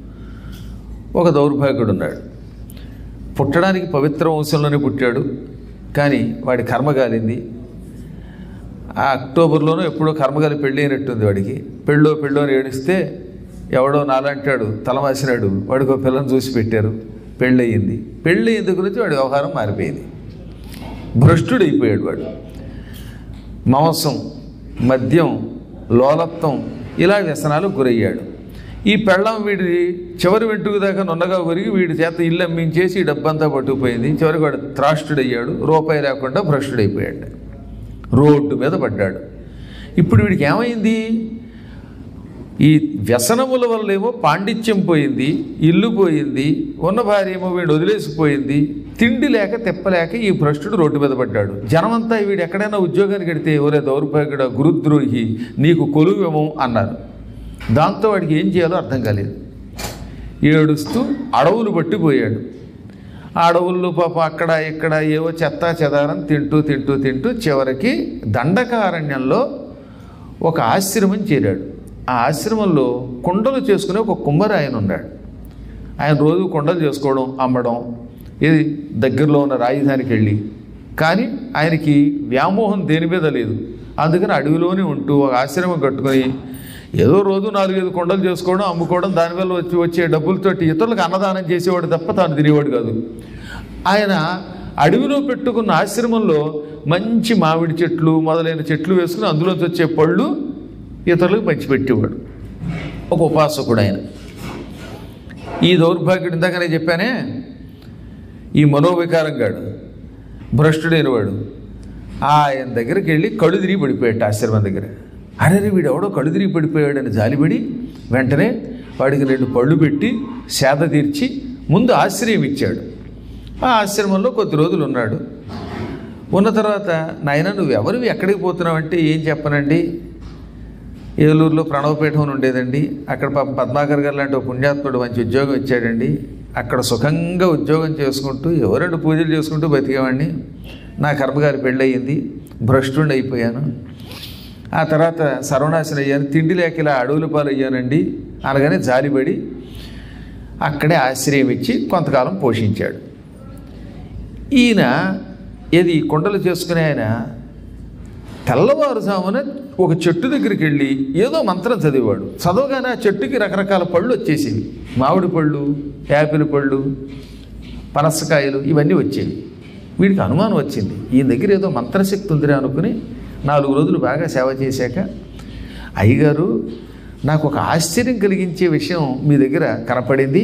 ఒక దౌర్భాగ్యుడు ఉన్నాడు పుట్టడానికి పవిత్ర వంశంలోనే పుట్టాడు కానీ వాడి కర్మ కాలింది ఆ అక్టోబర్లోనూ ఎప్పుడో కర్మగాలి పెళ్ళి అయినట్టుంది వాడికి పెళ్ళో పెళ్ళో అని ఏడిస్తే ఎవడో నాలంటాడు తలమాసినాడు వాడికి ఒక పిల్లని చూసి పెట్టారు పెళ్ళి అయ్యింది పెళ్ళి అయ్యేందు గురించి వాడి వ్యవహారం మారిపోయింది భ్రష్టుడైపోయాడు వాడు మాంసం మద్యం లోలత్వం ఇలా వ్యసనాలు గురయ్యాడు ఈ పెళ్ళం వీడి చివరి వెంట్రుకు దాకా నున్నగా కొరిగి వీడి చేత ఇల్లు అమ్మించేసి ఈ డబ్బంతా పట్టుకుపోయింది చివరికి వాడు త్రాష్టుడయ్యాడు రూపాయి లేకుండా భ్రష్టుడైపోయాడు రోడ్డు మీద పడ్డాడు ఇప్పుడు వీడికి ఏమైంది ఈ వ్యసనముల వల్లేమో పాండిత్యం పోయింది ఇల్లు పోయింది ఉన్న భార్య ఏమో వీడు వదిలేసిపోయింది తిండి లేక తిప్పలేక ఈ భ్రష్టుడు రోడ్డు మీద పడ్డాడు జనమంతా వీడు ఎక్కడైనా ఉద్యోగానికి వెడితే ఒరే దౌర్భాగ్యుడ గురుద్రోహి నీకు కొలువేమో అన్నారు దాంతో వాడికి ఏం చేయాలో అర్థం కాలేదు ఏడుస్తూ అడవులు పట్టిపోయాడు ఆ అడవుల్లో పాప అక్కడ ఇక్కడ ఏవో చెత్త చెదారం తింటూ తింటూ తింటూ చివరికి దండకారణ్యంలో ఒక ఆశ్రమం చేరాడు ఆ ఆశ్రమంలో కుండలు చేసుకునే ఒక కుమ్మరి ఆయన ఉన్నాడు ఆయన రోజు కుండలు చేసుకోవడం అమ్మడం ఇది దగ్గరలో ఉన్న రాజధానికి వెళ్ళి కానీ ఆయనకి వ్యామోహం దేని మీద లేదు అందుకని అడవిలోనే ఉంటూ ఒక ఆశ్రమం కట్టుకొని ఏదో రోజు నాలుగైదు కొండలు చేసుకోవడం అమ్ముకోవడం దానివల్ల వచ్చి వచ్చే డబ్బులతోటి ఇతరులకు అన్నదానం చేసేవాడు తప్ప తాను తినేవాడు కాదు ఆయన అడవిలో పెట్టుకున్న ఆశ్రమంలో మంచి మామిడి చెట్లు మొదలైన చెట్లు వేసుకుని అందులోంచి వచ్చే పళ్ళు ఇతరులకు పంచిపెట్టేవాడు ఒక ఉపాసకుడు ఆయన ఈ దౌర్భాగ్యుడు ఇందాకనే చెప్పానే ఈ మనోవికారం గాడు భ్రష్టుడైన వాడు ఆయన దగ్గరికి వెళ్ళి కళ్ళు తిరిగి పడిపోయాడు ఆశ్రమం దగ్గర అరే వీడు ఎవడో కళ్ళు తిరిగి పడిపోయాడని జాలిపడి వెంటనే వాడికి రెండు పళ్ళు పెట్టి సేద తీర్చి ముందు ఆశ్రయం ఇచ్చాడు ఆ ఆశ్రమంలో కొద్ది రోజులు ఉన్నాడు ఉన్న తర్వాత నాయన నువ్వు ఎవరివి ఎక్కడికి పోతున్నావంటే ఏం చెప్పనండి ఏలూరులో ప్రణవపీఠం అని ఉండేదండి అక్కడ పాపం పద్మాకర్ గారు లాంటి ఒక పుణ్యాత్ముడు మంచి ఉద్యోగం ఇచ్చాడండి అక్కడ సుఖంగా ఉద్యోగం చేసుకుంటూ ఎవరండి పూజలు చేసుకుంటూ బతికేవాడిని నా కర్మగారి పెళ్ళయింది భ్రష్టుండి అయిపోయాను ఆ తర్వాత సర్వనాశనం అయ్యాను తిండి లేక ఇలా అడవుల పాలు అయ్యానండి అనగానే జాలిపడి అక్కడే ఆశ్రయం ఇచ్చి కొంతకాలం పోషించాడు ఈయన ఏది కొండలు చేసుకునే ఆయన తెల్లవారుజామున ఒక చెట్టు దగ్గరికి వెళ్ళి ఏదో మంత్రం చదివాడు చదవగానే ఆ చెట్టుకి రకరకాల పళ్ళు వచ్చేసేవి మామిడి పళ్ళు యాపిల్ పళ్ళు పనసకాయలు ఇవన్నీ వచ్చేవి వీడికి అనుమానం వచ్చింది ఈయన దగ్గర ఏదో మంత్రశక్తి ఉందిరా అనుకుని నాలుగు రోజులు బాగా సేవ చేశాక అయ్యగారు నాకు ఒక ఆశ్చర్యం కలిగించే విషయం మీ దగ్గర కనపడింది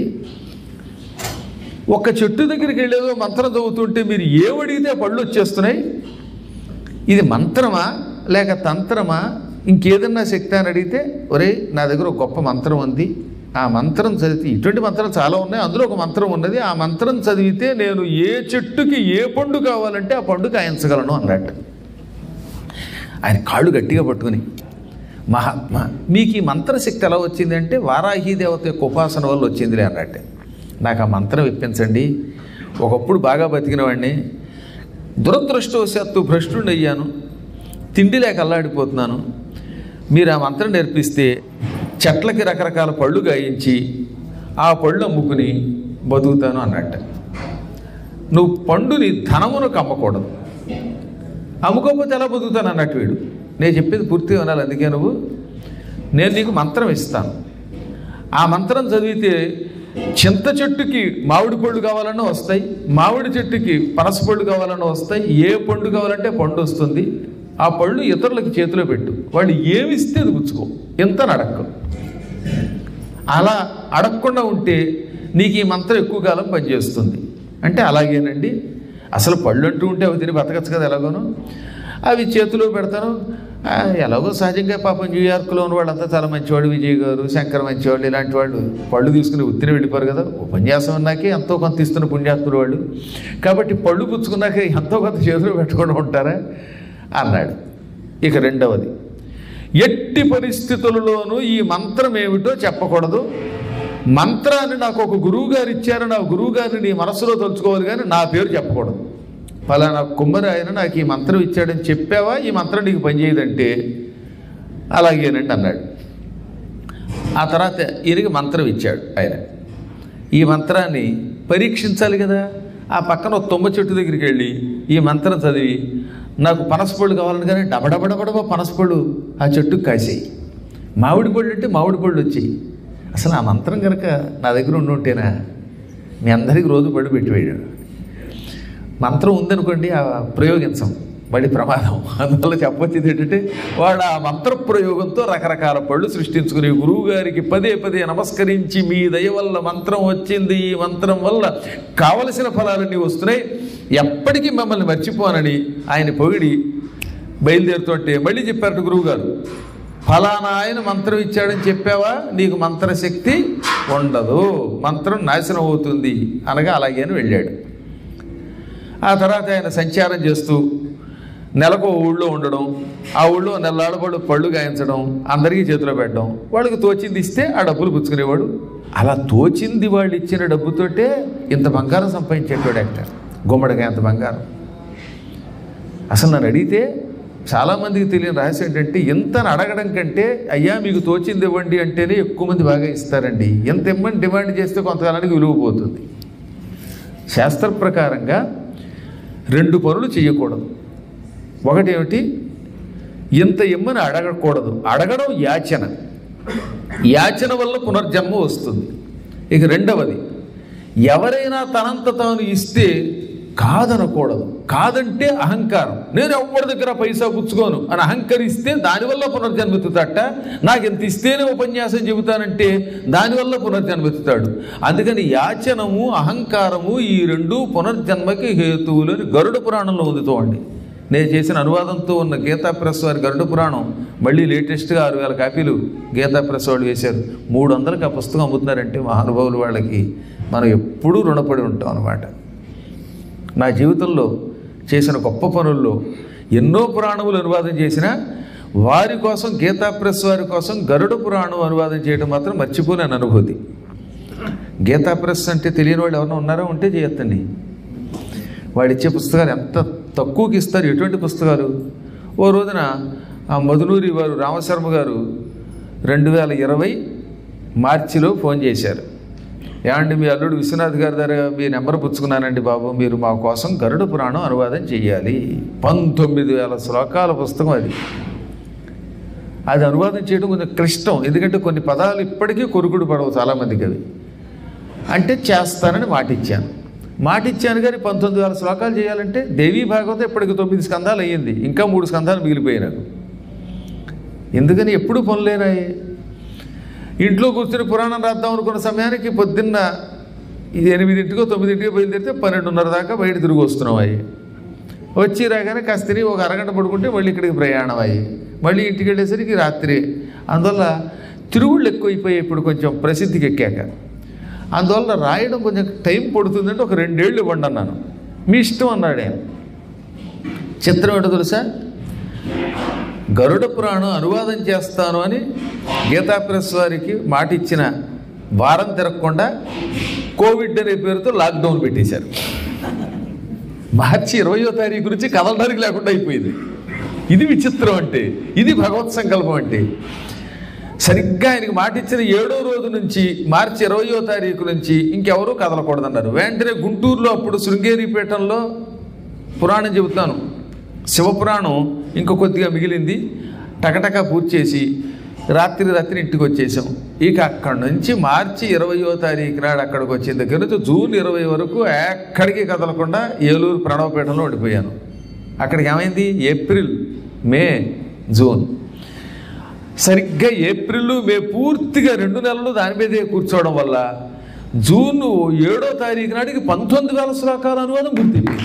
ఒక చెట్టు దగ్గరికి వెళ్ళేదో మంత్రం చదువుతుంటే మీరు ఏమడిగితే పళ్ళు వచ్చేస్తున్నాయి ఇది మంత్రమా లేక తంత్రమా ఇంకేదన్నా శక్తి అని అడిగితే ఒరే నా దగ్గర ఒక గొప్ప మంత్రం ఉంది ఆ మంత్రం చదివితే ఇటువంటి మంత్రం చాలా ఉన్నాయి అందులో ఒక మంత్రం ఉన్నది ఆ మంత్రం చదివితే నేను ఏ చెట్టుకి ఏ పండు కావాలంటే ఆ పండు కాయించగలను అన్నట్టు ఆయన కాళ్ళు గట్టిగా పట్టుకుని మహాత్మా మీకు ఈ మంత్రశక్తి ఎలా వచ్చింది అంటే వారాహి దేవత యొక్క ఉపాసన వల్ల వచ్చిందిలే అన్నట్టు నాకు ఆ మంత్రం ఇప్పించండి ఒకప్పుడు బాగా బతికినవాడిని దురదృష్టవశాత్తు భ్రష్టుడు అయ్యాను తిండి లేక అల్లాడిపోతున్నాను మీరు ఆ మంత్రం నేర్పిస్తే చెట్లకి రకరకాల పళ్ళు గాయించి ఆ పళ్ళు అమ్ముకుని బతుకుతాను అన్నట్టు నువ్వు పండుని ధనమునకు అమ్మకూడదు అమ్ముకోకపోతే ఎలా బతుకుతాను అన్నట్టు వీడు నేను చెప్పేది పూర్తిగా వినాలి అందుకే నువ్వు నేను నీకు మంత్రం ఇస్తాను ఆ మంత్రం చదివితే చింత చెట్టుకి మామిడి పళ్ళు కావాలన్నా వస్తాయి మామిడి చెట్టుకి పనస పళ్ళు కావాలన్నా వస్తాయి ఏ పండు కావాలంటే పండు వస్తుంది ఆ పళ్ళు ఇతరులకి చేతిలో పెట్టు వాళ్ళు ఏమి ఇస్తే అది పుచ్చుకో ఎంత అడక్కు అలా అడగకుండా ఉంటే నీకు ఈ మంత్రం ఎక్కువ కాలం పనిచేస్తుంది అంటే అలాగేనండి అసలు పళ్ళు అంటూ ఉంటే అవి తిని బతకచ్చు కదా ఎలాగోను అవి చేతిలో పెడతాను ఆ, ఎలాగో సహజంగా పాపం న్యూయార్క్లో ఉన్న వాళ్ళంతా చాలా మంచివాడు విజయ్ గారు శంకర్ మంచివాళ్ళు ఇలాంటి వాళ్ళు పళ్ళు తీసుకుని ఉత్తిని వెళ్ళిపోరు కదా ఉపన్యాసం అన్నాకే ఎంతో కొంత ఇస్తున్న పుణ్యాత్ములు వాళ్ళు కాబట్టి పళ్ళు పుచ్చుకున్నాక ఎంతో కొంత చేతిలో పెట్టకుండా ఉంటారా అన్నాడు ఇక రెండవది ఎట్టి పరిస్థితులలోనూ ఈ మంత్రం ఏమిటో చెప్పకూడదు మంత్రాన్ని నాకు ఒక గురువు గారు ఇచ్చారు నా గురువు గారిని నీ మనసులో తలుచుకోవాలి కానీ నా పేరు చెప్పకూడదు ఫలానా కుమ్మరి ఆయన నాకు ఈ మంత్రం ఇచ్చాడని చెప్పావా ఈ మంత్రం నీకు పనిచేయదంటే అలాగేనండి అన్నాడు ఆ తర్వాత ఈయనకి మంత్రం ఇచ్చాడు ఆయన ఈ మంత్రాన్ని పరీక్షించాలి కదా ఆ పక్కన ఒక తుమ్మ చెట్టు దగ్గరికి వెళ్ళి ఈ మంత్రం చదివి నాకు పనసపళ్ళు కావాలని కానీ డబడబడబడబ పనసపళ్ళు ఆ చెట్టుకు కాసాయి మామిడి పళ్ళు అంటే మామిడి పళ్ళు వచ్చాయి అసలు ఆ మంత్రం కనుక నా దగ్గర ఉండి ఉంటేనా మీ అందరికీ రోజు పడి పెట్టిపోయాడు మంత్రం ఉందనుకోండి ఆ ప్రయోగించం మళ్ళీ ప్రమాదం అందువల్ల చెప్పొచ్చేది ఏంటంటే వాడు ఆ మంత్ర ప్రయోగంతో రకరకాల పళ్ళు సృష్టించుకుని గురువు గారికి పదే పదే నమస్కరించి మీ దయ వల్ల మంత్రం వచ్చింది ఈ మంత్రం వల్ల కావలసిన ఫలాలన్నీ వస్తున్నాయి ఎప్పటికీ మమ్మల్ని మర్చిపోనని ఆయన పొగిడి బయలుదేరుతుంటే మళ్ళీ చెప్పారట గురువుగారు ఫలానా ఆయన మంత్రం ఇచ్చాడని చెప్పావా నీకు మంత్రశక్తి ఉండదు మంత్రం నాశనం అవుతుంది అనగా అలాగే అని వెళ్ళాడు ఆ తర్వాత ఆయన సంచారం చేస్తూ నెలకు ఓ ఊళ్ళో ఉండడం ఆ ఊళ్ళో నెల్లాడబడు పళ్ళు గాయించడం అందరికీ చేతిలో పెట్టడం వాళ్ళకి తోచింది ఇస్తే ఆ డబ్బులు పుచ్చుకునేవాడు అలా తోచింది వాళ్ళు ఇచ్చిన డబ్బుతోటే ఇంత బంగారం సంపాదించేటోడు యాక్టర్ గుమ్మడికాయ అంత బంగారం అసలు నన్ను అడిగితే చాలామందికి తెలియని రహస్యం ఏంటంటే ఇంతని అడగడం కంటే అయ్యా మీకు తోచింది ఇవ్వండి అంటేనే ఎక్కువ మంది బాగా ఇస్తారండి ఎంత ఇవ్వని డిమాండ్ చేస్తే కొంతకాలానికి విలువ పోతుంది శాస్త్ర ప్రకారంగా రెండు పనులు చేయకూడదు ఒకటేమిటి ఇంత ఇమ్మని అడగకూడదు అడగడం యాచన యాచన వల్ల పునర్జన్మ వస్తుంది ఇక రెండవది ఎవరైనా తనంత తాను ఇస్తే కాదనకూడదు కాదంటే అహంకారం నేను ఎవరి దగ్గర పైసా పుచ్చుకోను అని అహంకరిస్తే దానివల్ల పునర్జన్మెత్తుతాట నాకు ఎంత ఇస్తేనే ఉపన్యాసం చెబుతానంటే దానివల్ల పునర్జన్మెత్తుతాడు అందుకని యాచనము అహంకారము ఈ రెండు పునర్జన్మకి హేతువులు అని గరుడ పురాణంలో ఉంది చూడండి నేను చేసిన అనువాదంతో ఉన్న గీతా ప్రెస్ వారి గరుడ పురాణం మళ్ళీ లేటెస్ట్గా ఆరు వేల కాపీలు గీతా ప్రెస్ వాళ్ళు వేశారు మూడు వందలకి ఆ పుస్తకం అమ్ముతున్నారంటే మహానుభావులు వాళ్ళకి మనం ఎప్పుడూ రుణపడి ఉంటాం అనమాట నా జీవితంలో చేసిన గొప్ప పనుల్లో ఎన్నో పురాణములు అనువాదం చేసిన వారి కోసం గీతా ప్రెస్ వారి కోసం గరుడ పురాణం అనువాదం చేయడం మాత్రం మర్చిపోలేని అనుభూతి గీతా ప్రెస్ అంటే తెలియని వాళ్ళు ఎవరైనా ఉన్నారో ఉంటే చేయొద్దండి వాడు ఇచ్చే పుస్తకాలు ఎంత తక్కువకి ఇస్తారు ఎటువంటి పుస్తకాలు ఓ రోజున ఆ మధునూరి వారు రామశర్మ గారు రెండు వేల ఇరవై మార్చిలో ఫోన్ చేశారు ఏమండి మీ అల్లుడు విశ్వనాథ్ గారి దగ్గర మీ నెంబర్ పుచ్చుకున్నానండి బాబు మీరు మా కోసం గరుడ పురాణం అనువాదం చేయాలి పంతొమ్మిది వేల శ్లోకాల పుస్తకం అది అది అనువాదం చేయడం కొంచెం క్లిష్టం ఎందుకంటే కొన్ని పదాలు ఇప్పటికీ కొరుకుడు పడవు చాలామందికి అవి అంటే చేస్తానని మాటిచ్చాను మాటిచ్చాను కానీ పంతొమ్మిది వేల శ్లోకాలు చేయాలంటే దేవీ భాగవతం ఇప్పటికి తొమ్మిది స్కంధాలు అయ్యింది ఇంకా మూడు స్కంధాలు మిగిలిపోయాయి నాకు ఎందుకని ఎప్పుడు పనులేనాయి ఇంట్లో కూర్చొని పురాణం రాద్దాం అనుకున్న సమయానికి పొద్దున్న ఇది ఎనిమిదింటికో తొమ్మిదింటికో బయలుదేరితే పన్నెండున్నర దాకా బయట తిరిగి వస్తున్నాం అయ్యి వచ్చి రాగానే కాస్త తిరిగి ఒక అరగంట పడుకుంటే మళ్ళీ ఇక్కడికి ప్రయాణం అయ్యి మళ్ళీ ఇంటికి వెళ్ళేసరికి రాత్రి అందువల్ల తిరుగుళ్ళు ఎక్కువైపోయాయి ఇప్పుడు కొంచెం ప్రసిద్ధికి ఎక్కాక అందువల్ల రాయడం కొంచెం టైం పడుతుందంటే ఒక రెండేళ్ళు ఇవ్వండి అన్నాను మీ ఇష్టం అన్నాడు ఆయన చిత్రం ఏంటో తెలుసా గరుడ పురాణం అనువాదం చేస్తాను అని గీతా ప్రెస్ వారికి మాట ఇచ్చిన వారం తిరగకుండా కోవిడ్ అనే పేరుతో లాక్డౌన్ పెట్టేశారు మార్చి ఇరవయో తారీఖు నుంచి కదలడానికి లేకుండా అయిపోయింది ఇది విచిత్రం అంటే ఇది భగవత్ సంకల్పం అంటే సరిగ్గా ఆయనకి మాట ఇచ్చిన ఏడో రోజు నుంచి మార్చి ఇరవయో తారీఖు నుంచి ఇంకెవరూ కదలకూడదన్నారు వెంటనే గుంటూరులో అప్పుడు శృంగేరి పీఠంలో పురాణం చెబుతాను శివపురాణం ఇంక కొద్దిగా మిగిలింది టకటక పూర్తి చేసి రాత్రి రాత్రి ఇంటికి వచ్చేసాం ఇక అక్కడి నుంచి మార్చి ఇరవయో తారీఖు నాడు అక్కడికి వచ్చిన దగ్గర నుంచి జూన్ ఇరవై వరకు ఎక్కడికి కదలకుండా ఏలూరు ప్రణవపీఠంలో ఉండిపోయాను అక్కడికి ఏమైంది ఏప్రిల్ మే జూన్ సరిగ్గా ఏప్రిల్ మే పూర్తిగా రెండు నెలలు దాని మీదే కూర్చోవడం వల్ల జూన్ ఏడో తారీఖు నాటికి పంతొమ్మిది వేల శ్లోకాల అనువాదం పూర్తయింది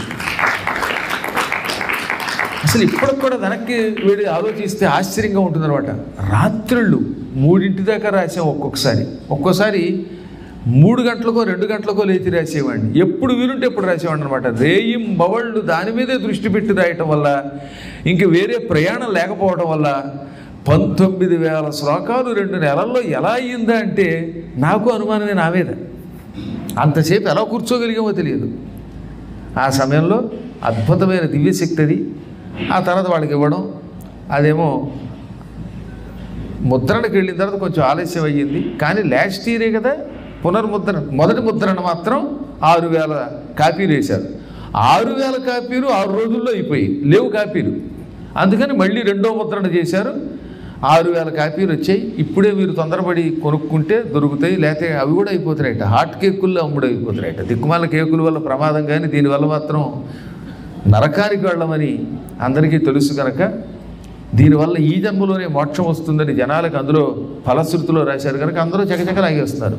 అసలు ఇప్పటికి కూడా వెనక్కి వీడి ఆలోచిస్తే ఆశ్చర్యంగా ఉంటుందన్నమాట రాత్రుళ్ళు మూడింటి దాకా రాసాం ఒక్కొక్కసారి ఒక్కోసారి మూడు గంటలకో రెండు గంటలకో లేచి రాసేవాడిని ఎప్పుడు వీలుంటే ఎప్పుడు రాసేవాడిని అనమాట రేయిం బవళ్ళు దాని మీదే దృష్టి పెట్టి రాయటం వల్ల ఇంక వేరే ప్రయాణం లేకపోవడం వల్ల పంతొమ్మిది వేల శ్లోకాలు రెండు నెలల్లో ఎలా అయ్యిందా అంటే నాకు అనుమానమే నా మీద అంతసేపు ఎలా కూర్చోగలిగామో తెలియదు ఆ సమయంలో అద్భుతమైన దివ్యశక్తి అది ఆ తర్వాత వాళ్ళకి ఇవ్వడం అదేమో ముద్రణకి వెళ్ళిన తర్వాత కొంచెం ఆలస్యం అయ్యింది కానీ లాస్ట్ ఇయరే కదా పునర్ముద్రణ మొదటి ముద్రణ మాత్రం ఆరు వేల కాపీలు వేశారు ఆరు వేల కాపీలు ఆరు రోజుల్లో అయిపోయి లేవు కాపీలు అందుకని మళ్ళీ రెండో ముద్రణ చేశారు ఆరు వేల కాపీలు వచ్చాయి ఇప్పుడే మీరు తొందరపడి కొనుక్కుంటే దొరుకుతాయి లేకపోతే అవి కూడా అయిపోతున్నాయట హాట్ కేకుల్లో అమ్ముడు అయిపోతున్నాయట దిక్కుమాల కేకుల వల్ల ప్రమాదం కానీ దీనివల్ల మాత్రం నరకానికి వెళ్ళమని అందరికీ తెలుసు కనుక దీనివల్ల ఈ జన్మలోనే మోక్షం వస్తుందని జనాలకు అందులో ఫలశ్రుతిలో రాశారు కనుక అందరూ చకచక లాగేస్తున్నారు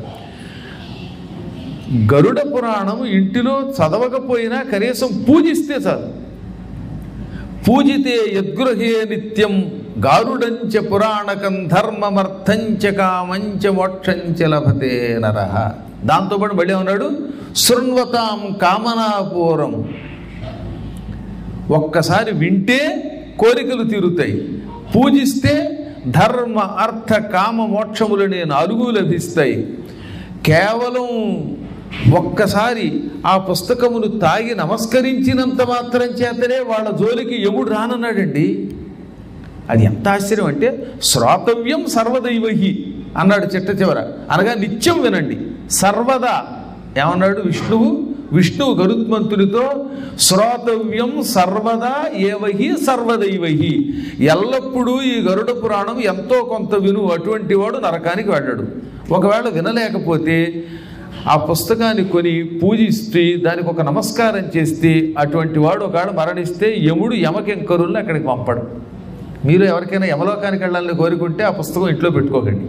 గరుడ పురాణం ఇంటిలో చదవకపోయినా కనీసం పూజిస్తే చాలు పూజితే యద్గృహే నిత్యం గారుడంచ పురాణకం ధర్మమర్థంచ కామంచ మోక్షంచ లభతే నర దాంతోపాటు మళ్ళీ ఉన్నాడు శృణ్వతాం కామనాపూరం ఒక్కసారి వింటే కోరికలు తీరుతాయి పూజిస్తే ధర్మ అర్థ కామ మోక్షములనే నాలుగు లభిస్తాయి కేవలం ఒక్కసారి ఆ పుస్తకమును తాగి నమస్కరించినంత మాత్రం చేతనే వాళ్ళ జోలికి ఎముడు రానన్నాడండి అది ఎంత ఆశ్చర్యం అంటే శ్రోతవ్యం సర్వదైవహి అన్నాడు చిట్ట చివర అనగా నిత్యం వినండి సర్వదా ఏమన్నాడు విష్ణువు విష్ణువు గరుత్మంతునితో శ్రోతవ్యం సర్వదా ఏవహి సర్వదైవహి ఎల్లప్పుడూ ఈ గరుడ పురాణం ఎంతో కొంత విను అటువంటి వాడు నరకానికి వెళ్ళాడు ఒకవేళ వినలేకపోతే ఆ పుస్తకాన్ని కొని పూజిస్తే దానికి ఒక నమస్కారం చేస్తే అటువంటి వాడు ఒకవేళ మరణిస్తే యముడు యమకెంకరుల్ని అక్కడికి పంపడు మీరు ఎవరికైనా యమలోకానికి వెళ్ళాలని కోరుకుంటే ఆ పుస్తకం ఇంట్లో పెట్టుకోకండి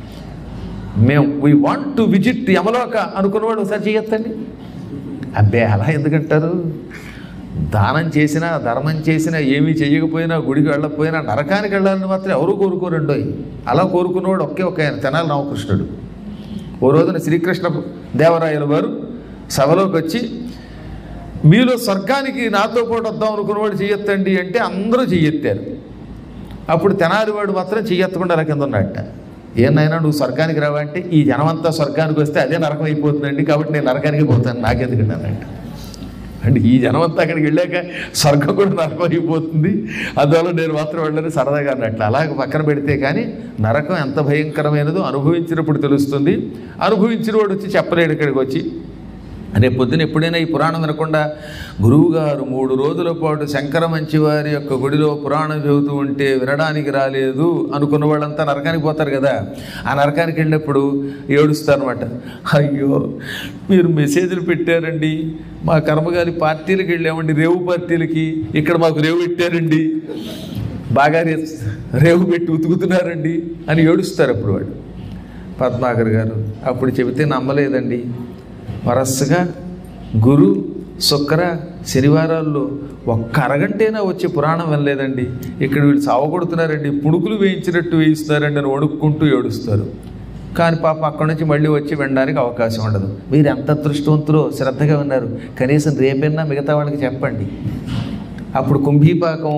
మేము we want to visit Yamaloka అనుకున్నవాడు ఒకసారి చేయొద్దండి అబ్బే అలా ఎందుకంటారు దానం చేసినా ధర్మం చేసినా ఏమీ చేయకపోయినా గుడికి వెళ్ళకపోయినా నరకానికి వెళ్ళాలని మాత్రం ఎవరు కోరుకోరండోయ్ అలా కోరుకున్నవాడు ఒకే ఒక ఆయన తెనాలి రామకృష్ణుడు ఓ రోజున శ్రీకృష్ణ దేవరాయల వారు సభలోకి వచ్చి మీలో స్వర్గానికి నాతో పాటు వద్దాం అనుకున్నవాడు చెయ్యొద్దండి అంటే అందరూ చెయ్యెత్తారు అప్పుడు తెనాలి వాడు మాత్రం చెయ్యెత్తకుండా అలా కింద ఉన్నట్ట ఏనైనా నువ్వు స్వర్గానికి రావంటే ఈ జనమంతా స్వర్గానికి వస్తే అదే నరకం అయిపోతుందండి కాబట్టి నేను నరకానికి పోతాను నాకెందుకండి అన్నట్టు అంటే ఈ జనమంతా అక్కడికి వెళ్ళాక స్వర్గం కూడా నరకం అయిపోతుంది అందువల్ల నేను మాత్రం వెళ్ళని సరదాగా అన్నట్లు అలాగ పక్కన పెడితే కానీ నరకం ఎంత భయంకరమైనదో అనుభవించినప్పుడు తెలుస్తుంది అనుభవించిన వాడు వచ్చి చెప్పలేడు ఇక్కడికి వచ్చి రేపు పొద్దున ఎప్పుడైనా ఈ పురాణం వినకుండా గురువుగారు మూడు రోజుల పాటు శంకర మంచివారి యొక్క గుడిలో పురాణం చెబుతూ ఉంటే వినడానికి రాలేదు అనుకున్న వాళ్ళంతా నరకానికి పోతారు కదా ఆ నరకానికి వెళ్ళినప్పుడు ఏడుస్తారనమాట అయ్యో మీరు మెసేజ్లు పెట్టారండి మా కర్మగారి పార్టీలకు వెళ్ళామండి రేవు పార్టీలకి ఇక్కడ మాకు రేవు పెట్టారండి బాగా రే రేవు పెట్టి ఉతుకుతున్నారండి అని ఏడుస్తారు అప్పుడు వాడు పద్మాకర్ గారు అప్పుడు చెబితే నమ్మలేదండి వరసగా గురు శుక్ర శనివారాల్లో ఒక్క అరగంటైనా వచ్చి పురాణం వినలేదండి ఇక్కడ వీళ్ళు సావగొడుతున్నారండి పుణుకులు వేయించినట్టు వేయిస్తున్నారండి అని వణుక్కుంటూ ఏడుస్తారు కానీ పాపం అక్కడి నుంచి మళ్ళీ వచ్చి వినడానికి అవకాశం ఉండదు మీరు ఎంత అదృష్టవంతులో శ్రద్ధగా ఉన్నారు కనీసం రేపైనా మిగతా వాళ్ళకి చెప్పండి అప్పుడు కుంభీపాకం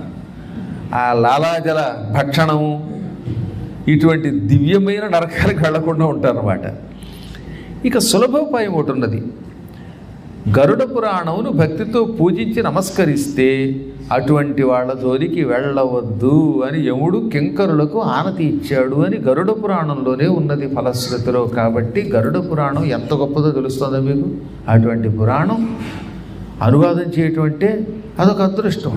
ఆ లాలాజల భక్షణము ఇటువంటి దివ్యమైన నరకాలకు వెళ్లకుండా ఉంటారన్నమాట ఇక సులభోపాయం ఒకటి ఉన్నది గరుడ పురాణమును భక్తితో పూజించి నమస్కరిస్తే అటువంటి వాళ్ళ జోలికి వెళ్ళవద్దు అని యముడు కింకరులకు ఆనతి ఇచ్చాడు అని గరుడ పురాణంలోనే ఉన్నది ఫలశ్రుతిలో కాబట్టి గరుడ పురాణం ఎంత గొప్పదో తెలుస్తుందో మీకు అటువంటి పురాణం అనువాదం చేయటం అంటే అదొక అదృష్టం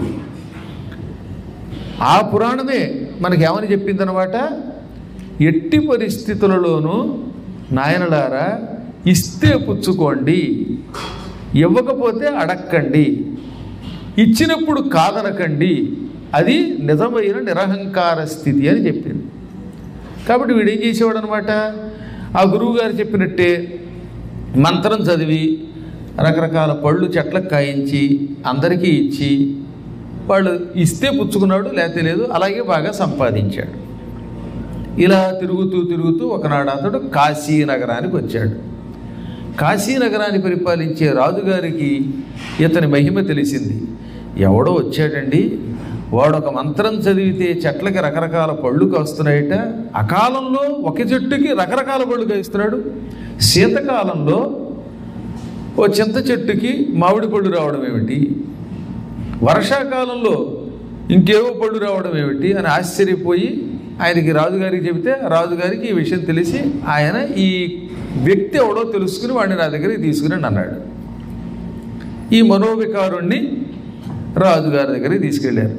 ఆ పురాణమే మనకి ఏమని చెప్పిందనమాట ఎట్టి పరిస్థితులలోనూ నాయనలారా ఇస్తే పుచ్చుకోండి ఇవ్వకపోతే అడక్కండి ఇచ్చినప్పుడు కాదనకండి అది నిజమైన నిరహంకార స్థితి అని చెప్పింది కాబట్టి వీడు ఏం చేసేవాడు అనమాట ఆ గురువు గారు చెప్పినట్టే మంత్రం చదివి రకరకాల పళ్ళు చెట్లకు కాయించి అందరికీ ఇచ్చి వాళ్ళు ఇస్తే పుచ్చుకున్నాడు లేకపోతే లేదు అలాగే బాగా సంపాదించాడు ఇలా తిరుగుతూ తిరుగుతూ ఒకనాడు అతడు కాశీ నగరానికి వచ్చాడు కాశీ నగరాన్ని పరిపాలించే రాజుగారికి ఇతని మహిమ తెలిసింది ఎవడో వచ్చాడండి వాడు ఒక మంత్రం చదివితే చెట్లకి రకరకాల పళ్ళు కాస్తున్నాయట అకాలంలో ఒక చెట్టుకి రకరకాల పళ్ళు కాయిస్తున్నాడు శీతకాలంలో ఓ చింత చెట్టుకి మామిడి పళ్ళు రావడం ఏమిటి వర్షాకాలంలో ఇంకేవో పళ్ళు రావడం ఏమిటి అని ఆశ్చర్యపోయి ఆయనకి రాజుగారికి చెబితే రాజుగారికి ఈ విషయం తెలిసి ఆయన ఈ వ్యక్తి ఎవడో తెలుసుకుని వాడిని నా దగ్గరికి తీసుకుని అన్నాడు ఈ మనోవికారుణ్ణి రాజుగారి దగ్గరికి తీసుకెళ్ళారు